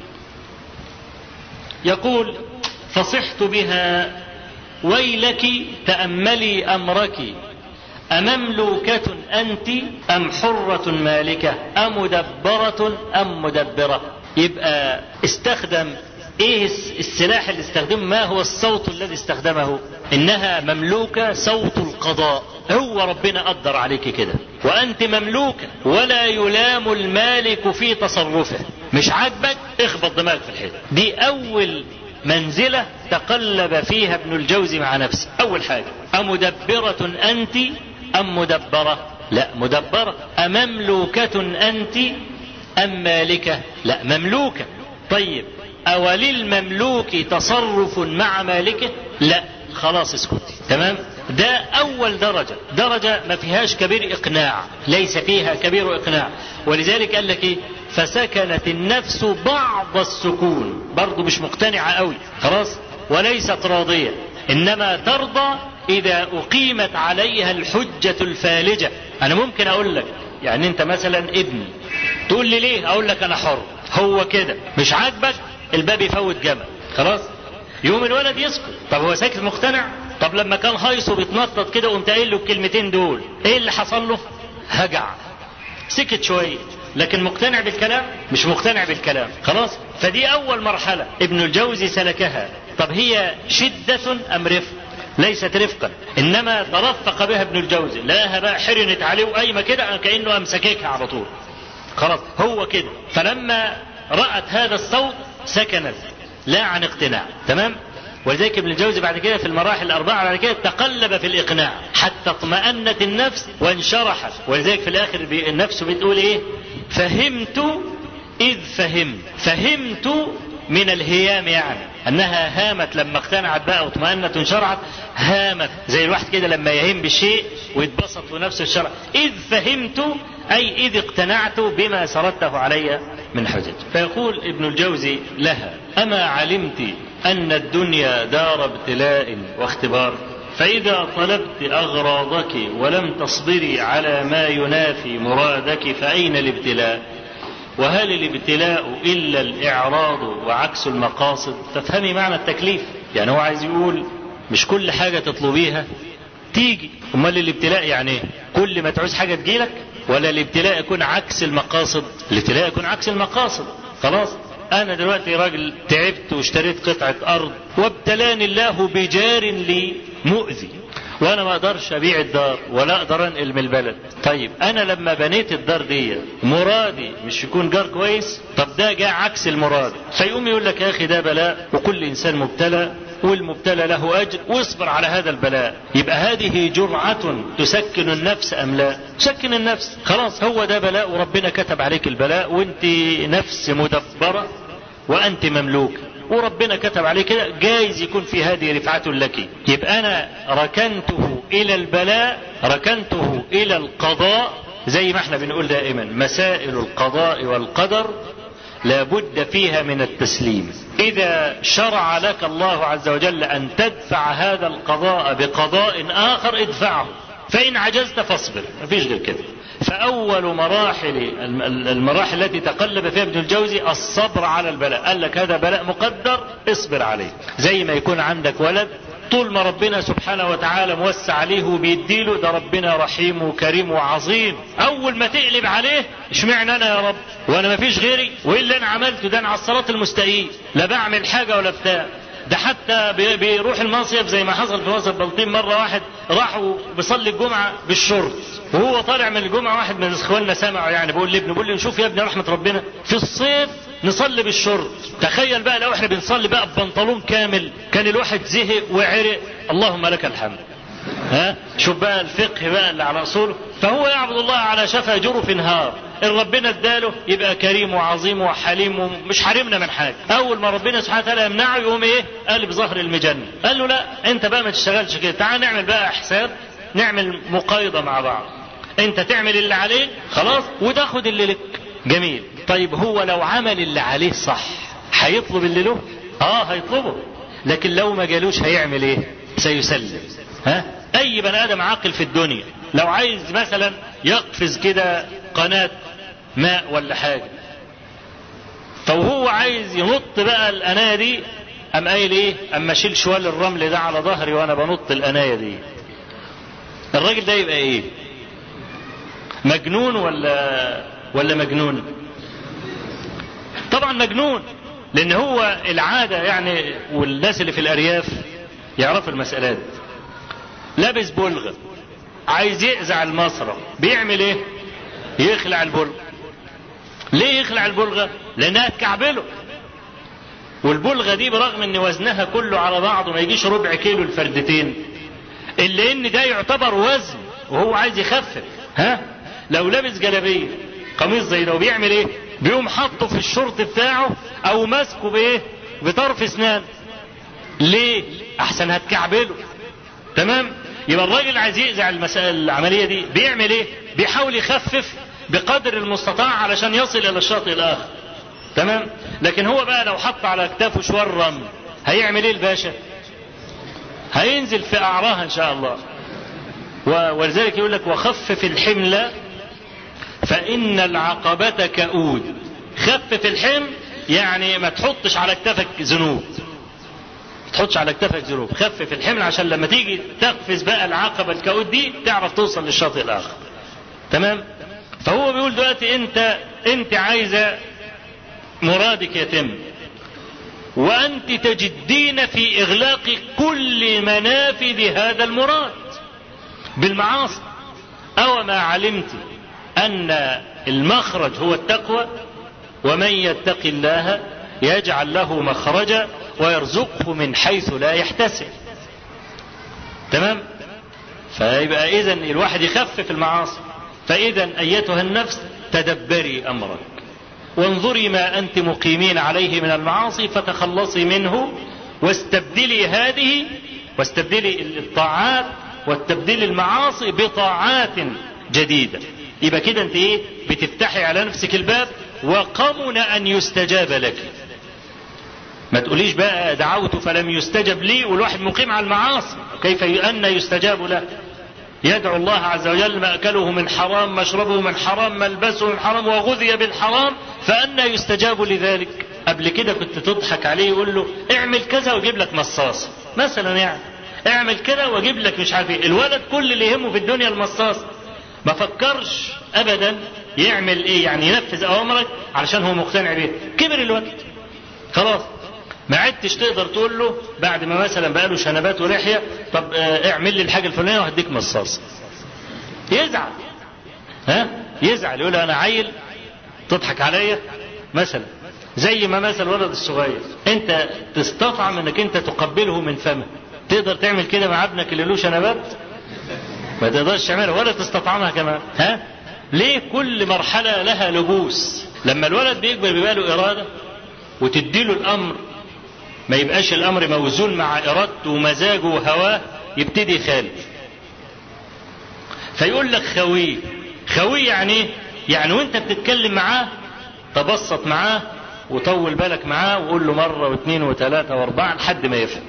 يقول فصحت بها ويلك تأملي أمرك أمملوكة أنت أم حرة مالكة أمدبرة أم مدبرة يبقى استخدم ايه السلاح اللي استخدمه ما هو الصوت الذي استخدمه انها مملوكة صوت القضاء هو ربنا قدر عليك كده وانت مملوكة ولا يلام المالك في تصرفه مش عاجبك اخبط دماغك في الحيط دي اول منزلة تقلب فيها ابن الجوزي مع نفسه اول حاجة امدبرة انت ام مدبرة لا مدبرة امملوكة انت ام مالكة لا مملوكة طيب أوللمملوك تصرف مع مالكه لا خلاص اسكتي تمام ده أول درجة درجة ما فيهاش كبير إقناع ليس فيها كبير إقناع ولذلك قال لك إيه فسكنت النفس بعض السكون برضه مش مقتنعة قوي خلاص وليست راضية إنما ترضى إذا أقيمت عليها الحجة الفالجة أنا ممكن أقول لك يعني أنت مثلا ابني تقول لي ليه أقول لك أنا حر هو كده مش عاجبك الباب يفوت جمل خلاص يوم الولد يسكت طب هو ساكت مقتنع طب لما كان هايصه بيتنطط كده قمت قايل له الكلمتين دول ايه اللي حصل له هجع سكت شويه لكن مقتنع بالكلام مش مقتنع بالكلام خلاص فدي اول مرحله ابن الجوزي سلكها طب هي شده ام رفق ليست رفقا انما ترفق بها ابن الجوزي لاها بقى حرنت عليه وقايمه كده كانه امسكيكها على طول خلاص هو كده فلما رأت هذا الصوت سكنت لا عن اقتناع تمام ولذلك ابن الجوزي بعد كده في المراحل الأربعة بعد كده تقلب في الإقناع حتى اطمأنت النفس وانشرحت ولذلك في الآخر النفس بتقول إيه فهمت إذ فهمت فهمت من الهيام يعني انها هامت لما اقتنعت بقى واطمأنت وانشرعت هامت زي الواحد كده لما يهم بالشيء ويتبسط في نفسه الشرع اذ فهمت اي اذ اقتنعت بما سردته علي من حجج فيقول ابن الجوزي لها اما علمت ان الدنيا دار ابتلاء واختبار فإذا طلبت أغراضك ولم تصبري على ما ينافي مرادك فأين الابتلاء؟ وهل الابتلاء إلا الإعراض وعكس المقاصد فافهمي معنى التكليف يعني هو عايز يقول مش كل حاجة تطلبيها تيجي امال الابتلاء يعني ايه كل ما تعوز حاجة تجيلك ولا الابتلاء يكون عكس المقاصد الابتلاء يكون عكس المقاصد خلاص انا دلوقتي راجل تعبت واشتريت قطعة ارض وابتلاني الله بجار لي مؤذي وانا ما اقدرش ابيع الدار ولا اقدر انقل من البلد طيب انا لما بنيت الدار دي مرادي مش يكون جار كويس طب ده جاء عكس المراد فيقوم يقول لك يا اخي ده بلاء وكل انسان مبتلى والمبتلى له اجر واصبر على هذا البلاء يبقى هذه جرعة تسكن النفس ام لا تسكن النفس خلاص هو ده بلاء وربنا كتب عليك البلاء وانت نفس مدبرة وانت مملوكه وربنا كتب عليه كده جايز يكون في هذه رفعة لك يبقى أنا ركنته إلى البلاء ركنته إلى القضاء زي ما احنا بنقول دائما مسائل القضاء والقدر لابد فيها من التسليم إذا شرع لك الله عز وجل أن تدفع هذا القضاء بقضاء آخر ادفعه فإن عجزت فاصبر مفيش غير كده فأول مراحل المراحل التي تقلب فيها ابن الجوزي الصبر على البلاء قال لك هذا بلاء مقدر اصبر عليه زي ما يكون عندك ولد طول ما ربنا سبحانه وتعالى موسع عليه وبيديله ده ربنا رحيم وكريم وعظيم اول ما تقلب عليه اشمعنى انا يا رب وانا ما فيش غيري وايه اللي انا عملته ده انا على الصراط المستقيم لا بعمل حاجه ولا بتاع ده حتى بيروح المصيف زي ما حصل في مصيف بلطيم مرة واحد راح بيصلي الجمعة بالشرط وهو طالع من الجمعة واحد من اخواننا سمعه يعني بيقول لابنه بيقول لي شوف يا ابني رحمة ربنا في الصيف نصلي بالشرط تخيل بقى لو احنا بنصلي بقى ببنطلون كامل كان الواحد زهق وعرق اللهم لك الحمد ها شوف بقى الفقه بقى اللي على اصوله فهو يعبد الله على شفا جرف نهار ان ربنا اداله يبقى كريم وعظيم وحليم ومش حارمنا من حاجه اول ما ربنا سبحانه وتعالى يمنعه يقوم ايه قلب ظهر المجنه قال له لا انت بقى ما تشتغلش كده تعال نعمل بقى حساب نعمل مقايضه مع بعض انت تعمل اللي عليك خلاص وتاخد اللي لك جميل طيب هو لو عمل اللي عليه صح هيطلب اللي له اه هيطلبه لكن لو ما جالوش هيعمل ايه سيسلم ها اي بني ادم عاقل في الدنيا لو عايز مثلا يقفز كده قناة ماء ولا حاجة فوهو عايز ينط بقى القناية دي قام قايل ايه اما اشيل شوال الرمل ده على ظهري وانا بنط القناية دي الراجل ده يبقى ايه مجنون ولا ولا مجنون طبعا مجنون لان هو العادة يعني والناس اللي في الارياف يعرفوا المسألة دي لابس بلغة عايز يقزع المصرة بيعمل ايه يخلع البلغة ليه يخلع البلغة لانها تكعبله والبلغة دي برغم ان وزنها كله على بعضه ما يجيش ربع كيلو الفردتين الا ان ده يعتبر وزن وهو عايز يخفف ها لو لابس جلابيه قميص زي ده وبيعمل ايه بيقوم حاطه في الشورت بتاعه او ماسكه بايه بطرف اسنان ليه احسن هتكعبله تمام يبقى الراجل عايز يقزع المسألة العملية دي بيعمل ايه بيحاول يخفف بقدر المستطاع علشان يصل الى الشاطئ الاخر تمام لكن هو بقى لو حط على اكتافه شوار رمل هيعمل ايه الباشا هينزل في اعراها ان شاء الله ولذلك يقول لك وخفف الحمل فان العقبة كؤود خفف الحمل يعني ما تحطش على اكتافك ذنوب تحطش على كتفك ذنوب خفف الحمل عشان لما تيجي تقفز بقى العقبة الكؤود دي تعرف توصل للشاطئ الآخر تمام فهو بيقول دلوقتي انت انت عايزة مرادك يتم وانت تجدين في اغلاق كل منافذ هذا المراد بالمعاصي او ما علمت ان المخرج هو التقوى ومن يتق الله يجعل له مخرجا ويرزقه من حيث لا يحتسب تمام فيبقى اذا الواحد يخفف المعاصي فاذا ايتها النفس تدبري امرك وانظري ما انت مقيمين عليه من المعاصي فتخلصي منه واستبدلي هذه واستبدلي الطاعات واستبدلي المعاصي بطاعات جديده يبقى كده انت ايه بتفتحي على نفسك الباب وقمن ان يستجاب لك ما تقوليش بقى دعوت فلم يستجب لي والواحد مقيم على المعاصي كيف أن يستجاب له يدعو الله عز وجل مأكله من حرام مشربه من حرام ملبسه من حرام وغذي بالحرام فأنا يستجاب لذلك قبل كده كنت تضحك عليه يقول له اعمل كذا واجيب لك مصاص مثلا يعني اعمل كده واجيب لك مش عارف ايه الولد كل اللي يهمه في الدنيا المصاص ما فكرش ابدا يعمل ايه يعني ينفذ اوامرك علشان هو مقتنع بيه كبر الولد خلاص ما عدتش تقدر تقول له بعد ما مثلا بقى له شنبات ولحيه طب اه اعمل لي الحاجه الفلانيه وهديك مصاص يزعل ها يزعل يقول انا عيل تضحك عليا مثلا زي ما مثل الولد الصغير انت تستطعم انك انت تقبله من فمه تقدر تعمل كده مع ابنك اللي له شنبات ما تقدرش تعملها ولا تستطعمها كمان ها ليه كل مرحله لها لبوس لما الولد بيكبر بيبقى له اراده وتديله الامر ما يبقاش الامر موزون مع ارادته ومزاجه وهواه يبتدي يخالف فيقول لك خويه خويه يعني ايه يعني وانت بتتكلم معاه تبسط معاه وطول بالك معاه وقول له مرة واثنين وثلاثة واربعة لحد ما يفهم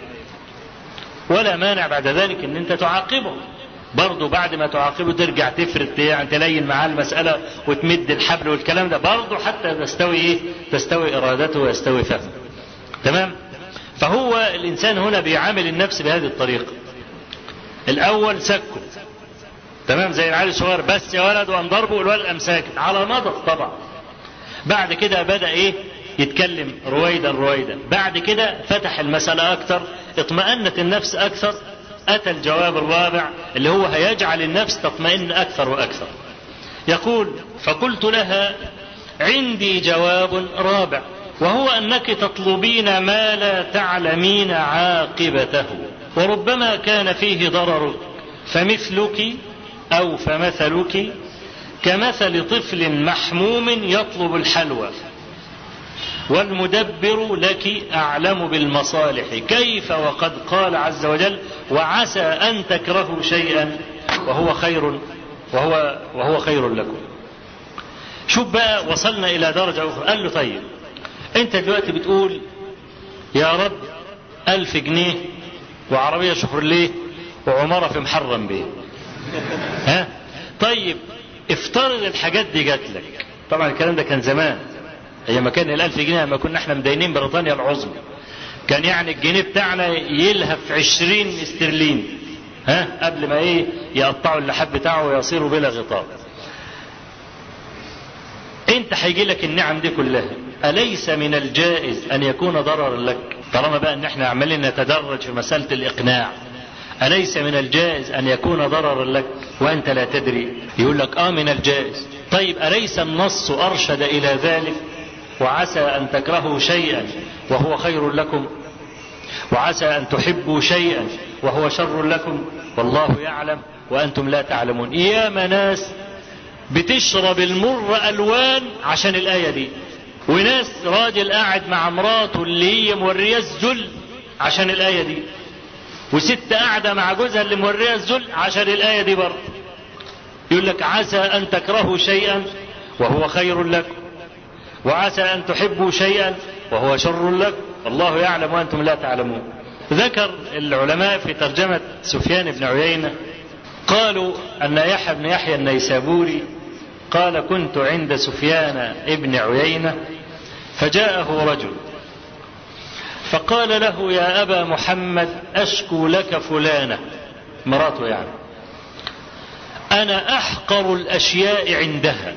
ولا مانع بعد ذلك ان انت تعاقبه برضه بعد ما تعاقبه ترجع تفرد يعني تلين معاه المسألة وتمد الحبل والكلام ده برضه حتى تستوي ايه تستوي ارادته ويستوي فهمه تمام فهو الانسان هنا بيعامل النفس بهذه الطريقة الاول سكه تمام زي العيال الصغير بس يا ولد وان ضربه والولد قام ساكت على مضض طبعا بعد كده بدا ايه يتكلم رويدا رويدا بعد كده فتح المسألة أكثر اطمأنت النفس أكثر أتى الجواب الرابع اللي هو هيجعل النفس تطمئن أكثر وأكثر يقول فقلت لها عندي جواب رابع وهو أنك تطلبين ما لا تعلمين عاقبته وربما كان فيه ضرر فمثلك أو فمثلك كمثل طفل محموم يطلب الحلوى والمدبر لك أعلم بالمصالح كيف وقد قال عز وجل وعسى أن تكرهوا شيئا وهو خير وهو وهو خير لكم شوف بقى وصلنا إلى درجة أخرى قال له طيب أنت دلوقتي بتقول يا رب ألف جنيه وعربية شفرليه وعمارة في محرم بيه ها طيب افترض الحاجات دي جات لك طبعا الكلام ده كان زمان هي ما كان الألف جنيه لما كنا احنا مدينين بريطانيا العظمى كان يعني الجنيه بتاعنا يلهف عشرين استرلين ها قبل ما ايه يقطعوا اللحاب بتاعه ويصيروا بلا غطاء انت هيجي لك النعم دي كلها أليس من الجائز أن يكون ضررا لك طالما بقى ان احنا عمالين نتدرج في مسألة الإقناع أليس من الجائز أن يكون ضررا لك وأنت لا تدري يقول لك آه من الجائز طيب أليس النص أرشد إلى ذلك وعسى أن تكرهوا شيئا وهو خير لكم وعسى أن تحبوا شيئا وهو شر لكم والله يعلم وأنتم لا تعلمون يا ناس بتشرب المر ألوان عشان الآية دي وناس راجل قاعد مع مراته اللي هي مورية الذل عشان الآية دي وست قاعدة مع جوزها اللي مورية الذل عشان الآية دي برضه يقول لك عسى أن تكرهوا شيئا وهو خير لكم وعسى أن تحبوا شيئا وهو شر لكم والله يعلم وأنتم لا تعلمون ذكر العلماء في ترجمة سفيان بن عيينة قالوا أن يحيى بن يحيى النيسابوري قال كنت عند سفيان ابن عيينة فجاءه رجل فقال له يا أبا محمد أشكو لك فلانة مراته يعني أنا أحقر الأشياء عندها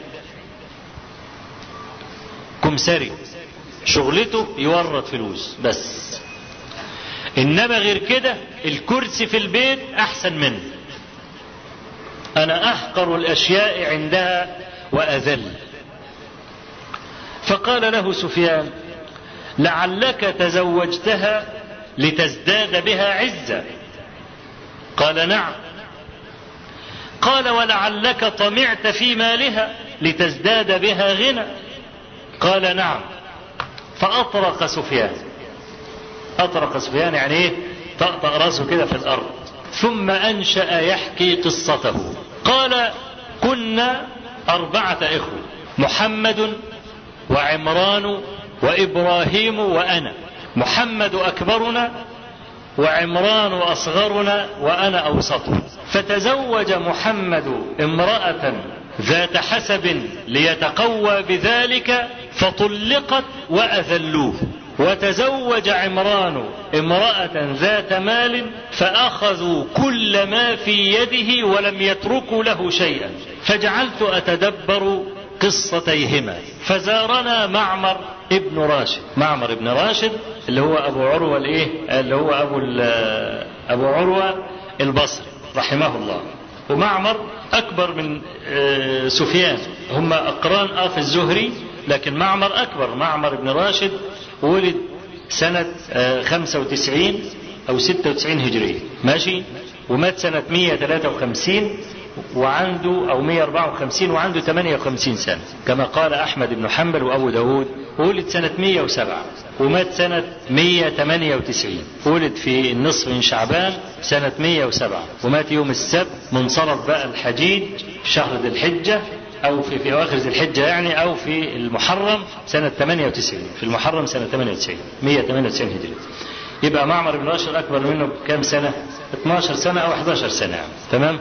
كمسري شغلته يورط فلوس بس إنما غير كده الكرسي في البيت أحسن منه أنا أحقر الأشياء عندها وأذل فقال له سفيان لعلك تزوجتها لتزداد بها عزة قال نعم قال ولعلك طمعت في مالها لتزداد بها غنى قال نعم فأطرق سفيان أطرق سفيان يعني إيه طأطأ راسه كده في الأرض ثم أنشأ يحكي قصته قال كنا أربعة إخوة محمد وعمران وإبراهيم وأنا محمد أكبرنا وعمران أصغرنا وأنا أوسطه فتزوج محمد امرأة ذات حسب ليتقوى بذلك فطلقت وأذلوه وتزوج عمران امرأة ذات مال فأخذوا كل ما في يده ولم يتركوا له شيئا فجعلت أتدبر قصتيهما فزارنا معمر ابن راشد معمر ابن راشد اللي هو أبو عروة الإيه اللي هو أبو, أبو عروة البصري رحمه الله ومعمر أكبر من سفيان هم أقران آه في الزهري لكن معمر أكبر معمر بن راشد ولد سنة 95 أو 96 هجرية ماشي ومات سنة 153 وعنده أو 154 وعنده 58 سنة كما قال أحمد بن حنبل وأبو داود ولد سنة 107 ومات سنة 198 ولد في النصف من شعبان سنة 107 ومات يوم السبت منصرف بقى الحجيج شهر ذي الحجة أو في في أواخر ذي الحجة يعني أو في المحرم سنة 98 في المحرم سنة 98 198 هجري يبقى معمر بن راشد أكبر منه بكام سنة 12 سنة أو 11 سنة يعني. تمام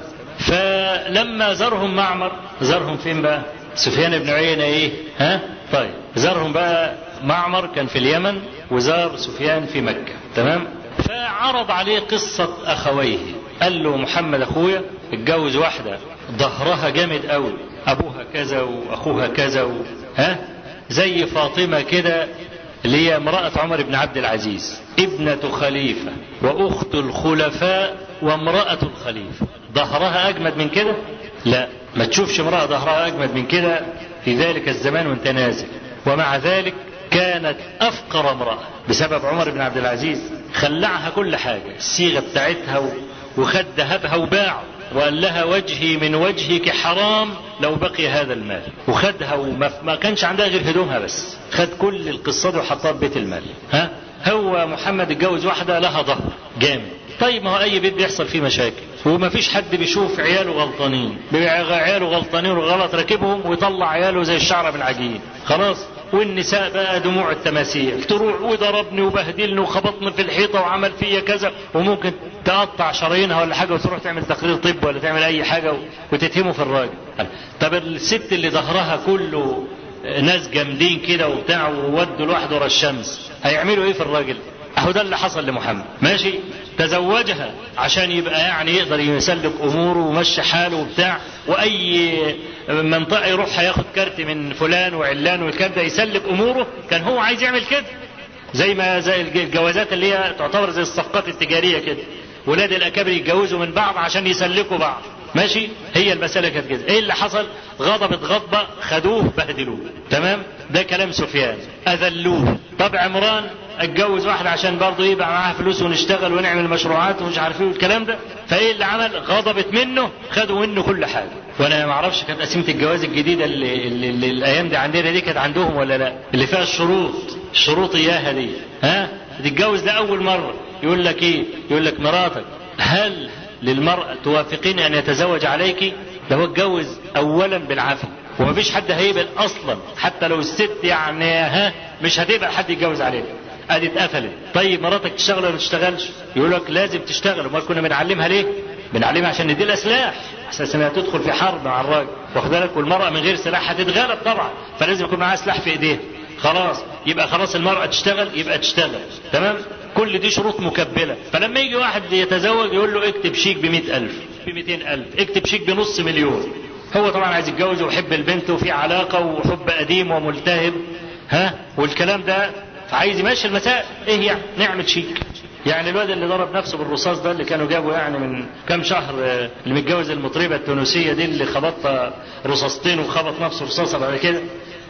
فلما زارهم معمر زارهم فين بقى سفيان بن عيينة ايه ها طيب زارهم بقى معمر كان في اليمن وزار سفيان في مكة تمام فعرض عليه قصة أخويه قال له محمد أخويا اتجوز واحدة ظهرها جامد قوي أبوها كذا وأخوها كذا و... ها زي فاطمة كده اللي هي امرأة عمر بن عبد العزيز ابنة خليفة وأخت الخلفاء وامرأة الخليفة ظهرها أجمد من كده لا ما تشوفش امرأة ظهرها أجمد من كده في ذلك الزمان وانت نازل ومع ذلك كانت أفقر امرأة بسبب عمر بن عبد العزيز خلعها كل حاجة الصيغة بتاعتها وخد ذهبها وباعه وقال لها وجهي من وجهك حرام لو بقي هذا المال وخدها وما كانش عندها غير هدومها بس خد كل القصة دي وحطها في بيت المال ها هو محمد اتجوز واحدة لها ظهر جامد طيب ما هو اي بيت بيحصل فيه مشاكل وما فيش حد بيشوف عياله غلطانين عياله غلطانين وغلط راكبهم ويطلع عياله زي الشعره بالعجين خلاص والنساء بقى دموع التماثيل تروح وضربني وبهدلني وخبطني في الحيطه وعمل فيا كذا وممكن تقطع شرايينها ولا حاجه وتروح تعمل تقرير طب ولا تعمل اي حاجه وتتهمه في الراجل طب الست اللي ظهرها كله ناس جامدين كده وبتاع وودوا لوحده ورا الشمس هيعملوا ايه في الراجل اهو ده اللي حصل لمحمد ماشي تزوجها عشان يبقى يعني يقدر يسلك اموره ويمشي حاله وبتاع واي منطقه يروح هياخد كارت من فلان وعلان والكلام ده يسلك اموره كان هو عايز يعمل كده زي ما زي الجوازات اللي هي تعتبر زي الصفقات التجاريه كده ولاد الاكابر يتجوزوا من بعض عشان يسلكوا بعض ماشي هي المسألة كانت كده ايه اللي حصل غضبت غضبة خدوه بهدلوه تمام ده كلام سفيان اذلوه طب عمران اتجوز واحدة عشان برضه يبقى معاها فلوس ونشتغل ونعمل مشروعات ومش عارف ايه والكلام ده فايه اللي عمل غضبت منه خدوا منه كل حاجة وانا ما اعرفش كانت قسيمة الجواز الجديدة اللي, اللي, اللي الايام دي عندنا دي كانت عندهم ولا لا اللي فيها الشروط الشروط اياها دي ها تتجوز لأول مرة يقول لك ايه يقول لك مراتك هل للمرأة توافقين أن يتزوج عليك ده هو اتجوز أولا بالعافية ومفيش حد هيقبل أصلا حتى لو الست يعني ها مش هتقبل حد يتجوز عليها ادي اتقفلت طيب مراتك تشتغل ولا ما تشتغلش يقول لك لازم تشتغل امال كنا بنعلمها ليه بنعلمها عشان نديلها سلاح اساس انها تدخل في حرب مع الراجل واخد بالك والمراه من غير سلاح هتتغلب طبعا فلازم يكون معاها سلاح في ايديها خلاص يبقى خلاص المرأة تشتغل يبقى تشتغل تمام كل دي شروط مكبلة فلما يجي واحد يتزوج يقول له اكتب شيك بمئة ألف بمئتين ألف اكتب شيك بنص مليون هو طبعا عايز يتجوز ويحب البنت وفي علاقة وحب قديم وملتهب ها والكلام ده فعايز يمشي المسائل ايه يعني نعمل شيك يعني الواد اللي ضرب نفسه بالرصاص ده اللي كانوا جابوا يعني من كام شهر اللي متجوز المطربة التونسية دي اللي خبطها رصاصتين وخبط نفسه رصاصة بعد كده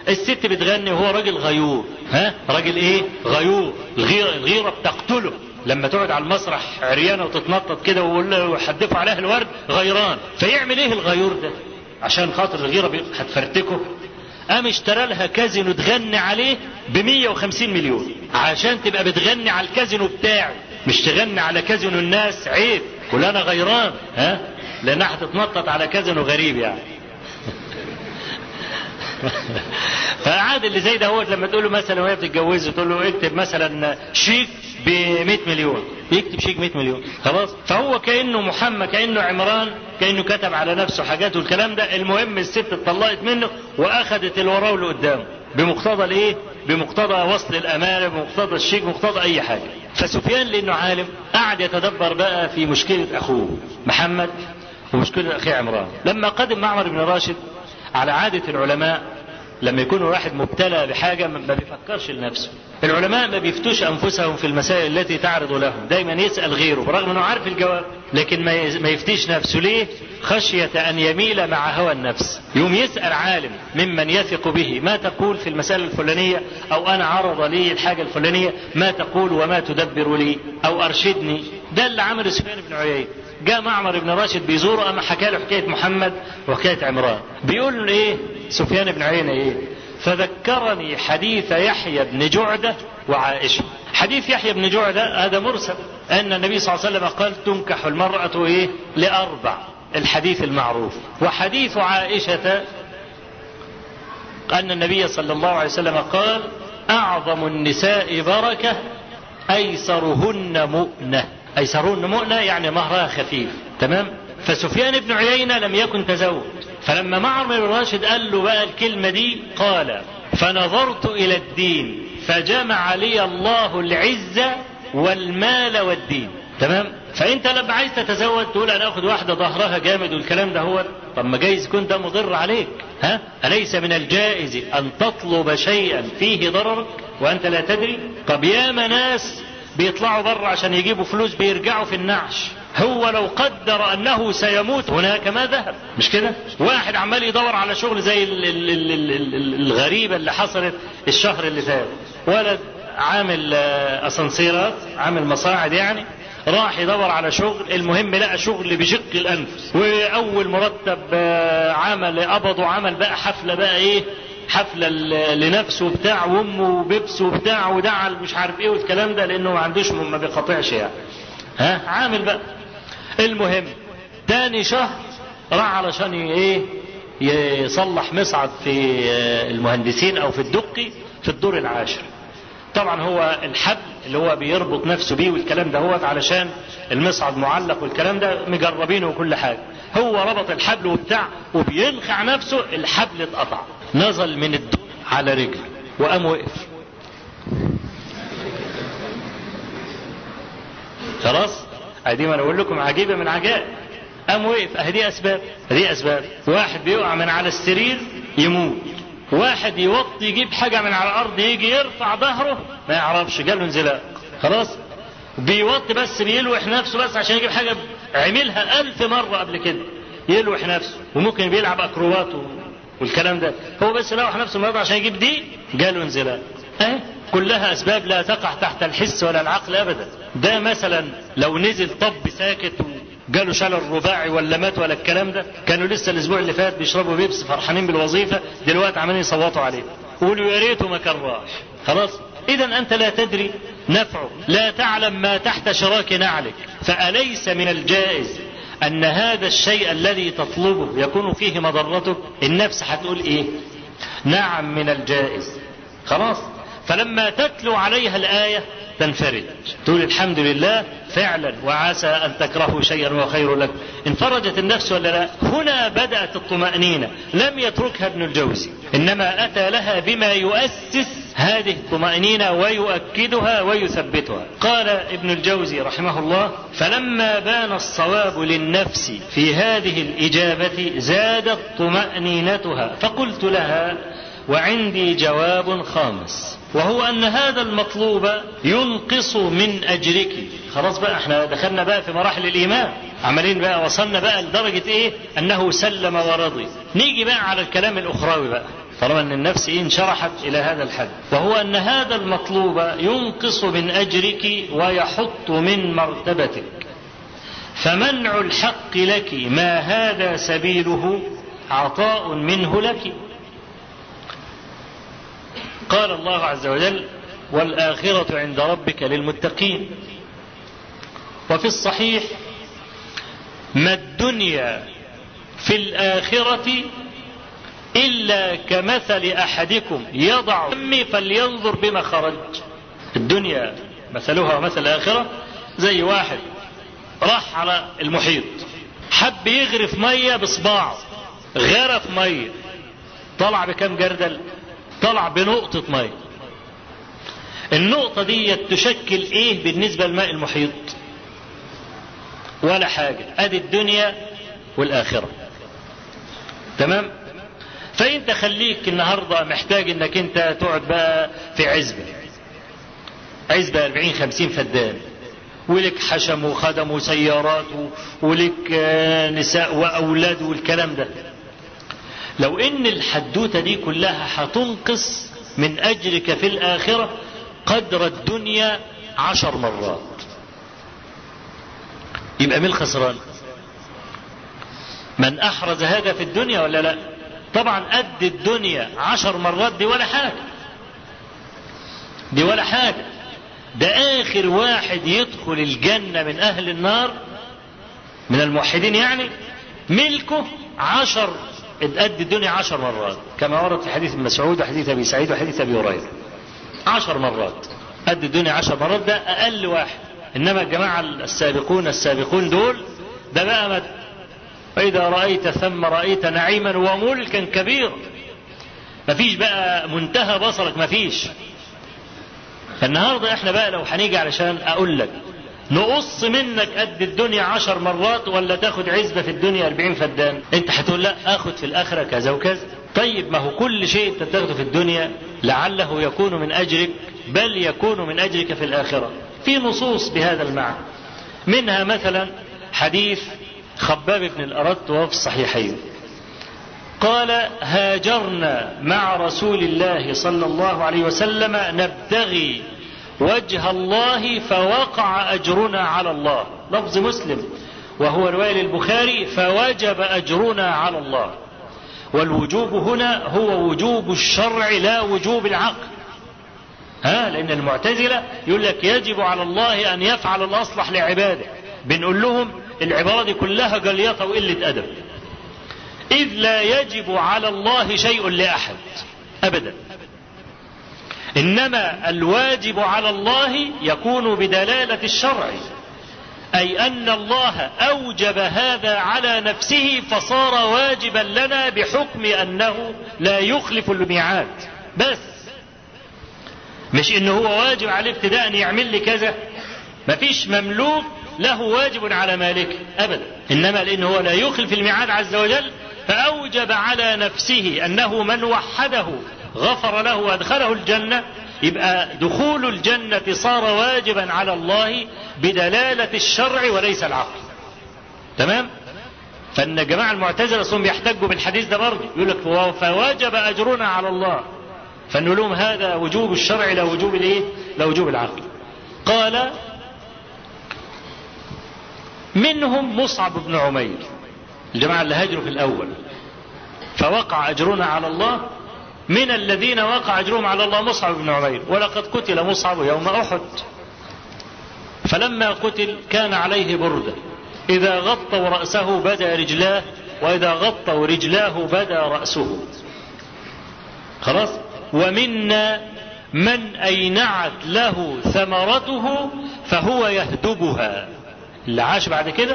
الست بتغني وهو راجل غيور ها راجل ايه غيور الغيره الغيره بتقتله لما تقعد على المسرح عريانه وتتنطط كده ويحدفوا عليها الورد غيران فيعمل ايه الغيور ده عشان خاطر الغيره هتفرتكه قام اشترى لها كازينو تغني عليه ب 150 مليون عشان تبقى بتغني على الكازينو بتاعي مش تغني على كازينو الناس عيب قول انا غيران ها لانها هتتنطط على كازينو غريب يعني فعاد اللي زي ده هو لما تقول له مثلا وهي بتتجوزه تقول له اكتب مثلا شيك ب 100 مليون يكتب شيك 100 مليون خلاص فهو كانه محمد كانه عمران كانه كتب على نفسه حاجات والكلام ده المهم الست اتطلقت منه واخذت اللي وراه واللي قدامه بمقتضى الايه؟ بمقتضى وصل الامانه بمقتضى الشيك بمقتضى اي حاجه فسفيان لانه عالم قعد يتدبر بقى في مشكله اخوه محمد ومشكله اخيه عمران لما قدم معمر بن راشد على عاده العلماء لما يكون واحد مبتلى بحاجة ما بيفكرش لنفسه العلماء ما بيفتوش أنفسهم في المسائل التي تعرض لهم دايما يسأل غيره برغم أنه عارف الجواب لكن ما يفتيش نفسه ليه خشية أن يميل مع هوى النفس يوم يسأل عالم ممن يثق به ما تقول في المسألة الفلانية أو أنا عرض لي الحاجة الفلانية ما تقول وما تدبر لي أو أرشدني ده اللي عمل سفيان بن عيينة جاء معمر بن راشد بيزوره اما حكى له حكايه محمد وحكايه عمران بيقول له ايه سفيان بن عيينه ايه فذكرني حديث يحيى بن جعده وعائشه حديث يحيى بن جعده هذا مرسل ان النبي صلى الله عليه وسلم قال تنكح المراه ايه لاربع الحديث المعروف وحديث عائشه ان النبي صلى الله عليه وسلم قال اعظم النساء بركه ايسرهن مؤنه ايسرهن مؤنه يعني مهرها خفيف تمام فسفيان بن عيينه لم يكن تزوج فلما معمر بن راشد قال له بقى الكلمه دي قال فنظرت الى الدين فجمع لي الله العزه والمال والدين تمام فانت لما عايز تتزوج تقول انا اخد واحده ظهرها جامد والكلام ده هو طب ما جايز يكون ده مضر عليك ها اليس من الجائز ان تطلب شيئا فيه ضررك وانت لا تدري طب ياما ناس بيطلعوا بره عشان يجيبوا فلوس بيرجعوا في النعش هو لو قدر انه سيموت هناك ما ذهب مش كده واحد عمال يدور على شغل زي ال ال ال ال ال الغريبة اللي حصلت الشهر اللي فات ولد عامل اسانسيرات عامل مصاعد يعني راح يدور على شغل المهم لقى شغل بشق الانفس واول مرتب عمل قبض وعمل بقى حفله بقى ايه حفلة لنفسه بتاع وامه وبيبس وبتاع ودعا مش عارف ايه والكلام ده لانه ما عندوش ما بيقاطعش يعني ها عامل بقى المهم تاني شهر راح علشان ايه يصلح مصعد في المهندسين او في الدقي في الدور العاشر طبعا هو الحبل اللي هو بيربط نفسه بيه والكلام ده هو علشان المصعد معلق والكلام ده مجربينه وكل حاجه هو ربط الحبل وبتاع وبينخع نفسه الحبل اتقطع نزل من الدور على رجله وقام وقف خلاص ادي ما انا اقول لكم عجيبه من عجائب قام وقف اهدي اسباب هذه اسباب واحد بيقع من على السرير يموت واحد يوطي يجيب حاجه من على الارض يجي يرفع ظهره ما يعرفش جاله انزلاق خلاص بيوطي بس بيلوح نفسه بس عشان يجيب حاجه عملها ألف مرة قبل كده يلوح نفسه وممكن بيلعب أكروبات والكلام ده هو بس لوح نفسه النهارده عشان يجيب دي جاله انزلاق اهي كلها أسباب لا تقع تحت الحس ولا العقل أبدا ده مثلا لو نزل طب ساكت جاله شلل رباعي ولا مات ولا الكلام ده كانوا لسه الاسبوع اللي فات بيشربوا بيبس فرحانين بالوظيفه دلوقتي عمالين يصوتوا عليه قولوا يا ريته ما كراش خلاص اذا انت لا تدري نفعه لا تعلم ما تحت شراك نعلك فاليس من الجائز ان هذا الشيء الذي تطلبه يكون فيه مضرتك النفس هتقول ايه نعم من الجائز خلاص فلما تتلو عليها الايه تنفرج تقول الحمد لله فعلا وعسى ان تكرهوا شيئا وهو خير لكم انفرجت النفس ولا لا هنا بدات الطمانينه لم يتركها ابن الجوزي انما اتى لها بما يؤسس هذه الطمانينه ويؤكدها ويثبتها قال ابن الجوزي رحمه الله فلما بان الصواب للنفس في هذه الاجابه زادت طمانينتها فقلت لها وعندي جواب خامس وهو ان هذا المطلوب ينقص من اجرك خلاص بقى احنا دخلنا بقى في مراحل الايمان عمالين بقى وصلنا بقى لدرجة ايه انه سلم ورضي نيجي بقى على الكلام الاخروي بقى طالما أن النفس إيه انشرحت إلى هذا الحد وهو أن هذا المطلوب ينقص من أجرك ويحط من مرتبتك فمنع الحق لك ما هذا سبيله عطاء منه لك قال الله عز وجل والآخرة عند ربك للمتقين وفي الصحيح ما الدنيا في الآخرة إلا كمثل أحدكم يضع أمي فلينظر بما خرج الدنيا مثلها مثل الآخرة زي واحد راح على المحيط حب يغرف مية بصباعه غرف مية طلع بكم جردل طلع بنقطة مية النقطة دي تشكل ايه بالنسبة لماء المحيط ولا حاجة ادي الدنيا والاخرة تمام فانت خليك النهاردة محتاج انك انت تقعد بقى في عزبة عزبة 40 50 فدان ولك حشم وخدم وسيارات ولك نساء واولاد والكلام ده لو ان الحدوتة دي كلها هتنقص من اجرك في الاخرة قدر الدنيا عشر مرات يبقى مين الخسران من احرز هذا في الدنيا ولا لا طبعا قد الدنيا عشر مرات دي ولا حاجة دي ولا حاجة ده اخر واحد يدخل الجنة من اهل النار من الموحدين يعني ملكه عشر قد الدنيا عشر مرات كما ورد في حديث ابن مسعود وحديث ابي سعيد وحديث ابي هريره عشر مرات قد الدنيا عشر مرات ده اقل واحد انما الجماعه السابقون السابقون دول ده بقى مد فاذا رايت ثم رايت نعيما وملكا كبيرا مفيش بقى منتهى بصرك مفيش فالنهارده احنا بقى لو هنيجي علشان اقول لك نقص منك قد الدنيا عشر مرات ولا تاخد عزبة في الدنيا أربعين فدان انت هتقول لا اخد في الاخرة كذا وكذا طيب ما هو كل شيء انت بتاخده في الدنيا لعله يكون من اجرك بل يكون من اجرك في الاخرة في نصوص بهذا المعنى منها مثلا حديث خباب بن الأرت وهو في الصحيحين قال هاجرنا مع رسول الله صلى الله عليه وسلم نبتغي وجه الله فوقع أجرنا على الله لفظ مسلم وهو رواية للبخاري فوجب أجرنا على الله والوجوب هنا هو وجوب الشرع لا وجوب العقل ها لأن المعتزلة يقول لك يجب على الله أن يفعل الأصلح لعباده بنقول لهم العبارة دي كلها جليطة وقلة أدب إذ لا يجب على الله شيء لأحد أبدا إنما الواجب على الله يكون بدلالة الشرع أي أن الله أوجب هذا على نفسه فصار واجبا لنا بحكم أنه لا يخلف الميعاد بس مش إنه هو واجب عليه ابتداء أن يعمل لي كذا مفيش مملوك له واجب على مالكه أبدا إنما لأنه هو لا يخلف الميعاد عز وجل فأوجب على نفسه أنه من وحده غفر له وأدخله الجنة يبقى دخول الجنة صار واجبا على الله بدلالة الشرع وليس العقل تمام فان جماعة المعتزلة اصلا بيحتجوا بالحديث ده برضه يقول لك فواجب اجرنا على الله فنقول لهم هذا وجوب الشرع لا وجوب الايه لا وجوب العقل قال منهم مصعب بن عمير الجماعة اللي هاجروا في الأول فوقع أجرنا على الله من الذين وقع أجرهم على الله مصعب بن عمير ولقد قتل مصعب يوم أحد فلما قتل كان عليه بردة إذا غطوا رأسه بدا رجلاه وإذا غطوا رجلاه بدا رأسه خلاص ومنا من أينعت له ثمرته فهو يهدبها اللي عاش بعد كده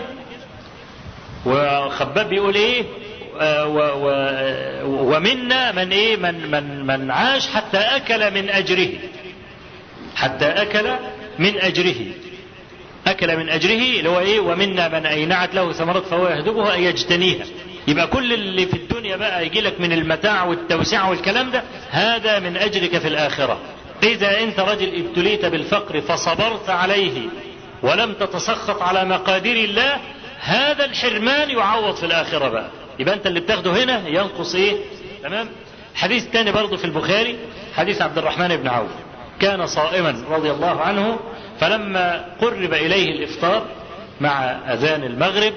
وخباب بيقول ايه و و ومنا من ايه من من من عاش حتى اكل من اجره حتى اكل من اجره اكل من اجره اللي هو ايه ومنا من اينعت له ثمرات فهو يهدبها اي يجتنيها يبقى كل اللي في الدنيا بقى يجي لك من المتاع والتوسعه والكلام ده هذا من اجرك في الاخره اذا انت رجل ابتليت بالفقر فصبرت عليه ولم تتسخط على مقادير الله هذا الحرمان يعوض في الآخرة بقى يبقى أنت اللي بتاخده هنا ينقص إيه تمام حديث تاني برضه في البخاري حديث عبد الرحمن بن عوف كان صائما رضي الله عنه فلما قرب إليه الإفطار مع أذان المغرب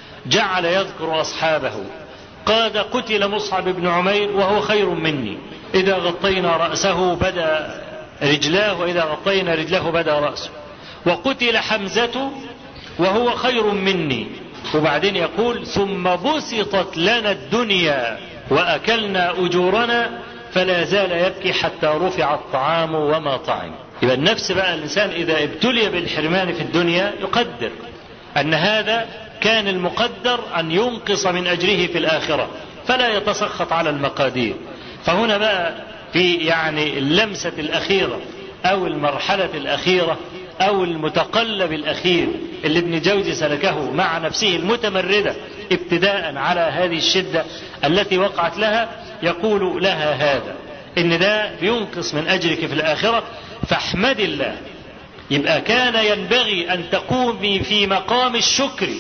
جعل يذكر أصحابه قال قتل مصعب بن عمير وهو خير مني إذا غطينا رأسه بدا رجلاه وإذا غطينا رجله بدا رأسه وقتل حمزة وهو خير مني وبعدين يقول ثم بسطت لنا الدنيا وأكلنا أجورنا فلا زال يبكي حتى رفع الطعام وما طعم يبقى النفس بقى الإنسان إذا ابتلي بالحرمان في الدنيا يقدر أن هذا كان المقدر أن ينقص من أجره في الآخرة فلا يتسخط على المقادير فهنا بقى في يعني اللمسة الأخيرة أو المرحلة الأخيرة أو المتقلب الأخير اللي ابن جوزي سلكه مع نفسه المتمردة ابتداء على هذه الشدة التي وقعت لها يقول لها هذا إن ده بينقص من أجرك في الآخرة فاحمد الله يبقى كان ينبغي أن تقومي في مقام الشكر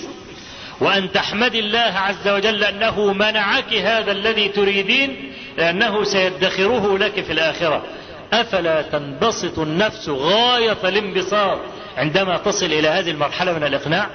وأن تحمد الله عز وجل أنه منعك هذا الذي تريدين لأنه سيدخره لك في الآخرة أفلا تنبسط النفس غاية الانبساط عندما تصل إلى هذه المرحلة من الإقناع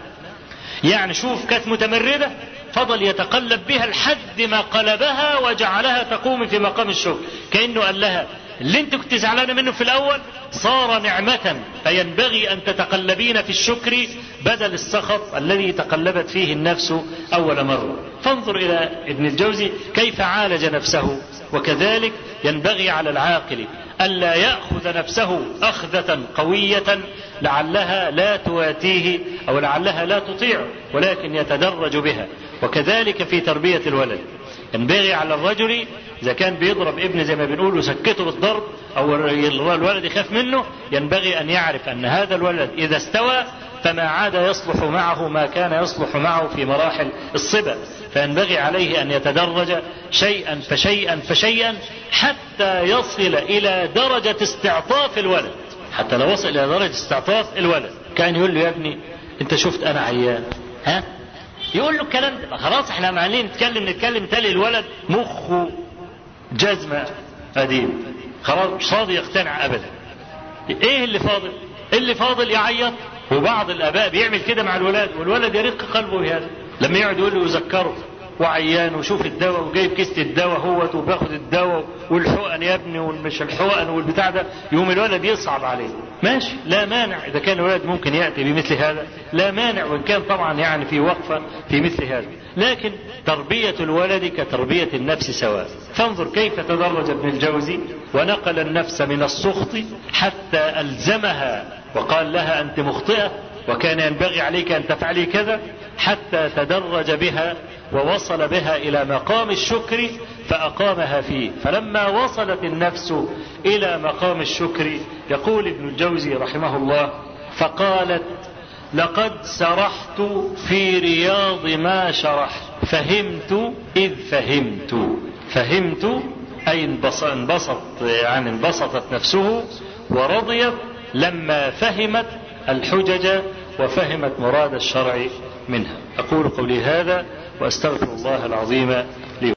يعني شوف كانت متمردة فضل يتقلب بها لحد ما قلبها وجعلها تقوم في مقام الشكر كأنه قال لها اللي انت كنت زعلانة منه في الأول صار نعمة فينبغي أن تتقلبين في الشكر بدل السخط الذي تقلبت فيه النفس أول مرة فانظر إلى ابن الجوزي كيف عالج نفسه وكذلك ينبغي على العاقل ألا يأخذ نفسه أخذة قوية لعلها لا تواتيه أو لعلها لا تطيعه ولكن يتدرج بها وكذلك في تربية الولد ينبغي على الرجل إذا كان بيضرب ابن زي ما بنقول وسكته بالضرب أو الولد يخاف منه ينبغي أن يعرف أن هذا الولد إذا استوى فما عاد يصلح معه ما كان يصلح معه في مراحل الصبا فينبغي عليه أن يتدرج شيئا فشيئا فشيئا حتى يصل إلى درجة استعطاف الولد حتى لو وصل إلى درجة استعطاف الولد كان يقول له يا ابني أنت شفت أنا عيان ها يقول له الكلام ده خلاص احنا عمالين نتكلم نتكلم تالي الولد مخه جزمة قديم خلاص مش فاضي يقتنع ابدا ايه اللي فاضل اللي فاضل يعيط وبعض الاباء بيعمل كده مع الولاد والولد يرق قلبه بهذا لما يقعد يقول له يذكره وعيان وشوف الدواء وجايب كيسة الدواء هوت وباخد الدواء والحقن يا ابني ومش الحقن والبتاع ده يقوم الولد يصعب عليه ماشي لا مانع اذا كان الولد ممكن ياتي بمثل هذا لا مانع وان كان طبعا يعني في وقفه في مثل هذا لكن تربيه الولد كتربيه النفس سواء فانظر كيف تدرج ابن الجوزي ونقل النفس من السخط حتى الزمها وقال لها انت مخطئه وكان ينبغي عليك ان تفعلي كذا حتى تدرج بها ووصل بها الى مقام الشكر فاقامها فيه فلما وصلت النفس الى مقام الشكر يقول ابن الجوزي رحمه الله فقالت لقد سرحت في رياض ما شرحت فهمت اذ فهمت فهمت اي انبسط يعني انبسطت نفسه ورضيت لما فهمت الحجج وفهمت مراد الشرع منها أقول قولي هذا وأستغفر الله العظيم لي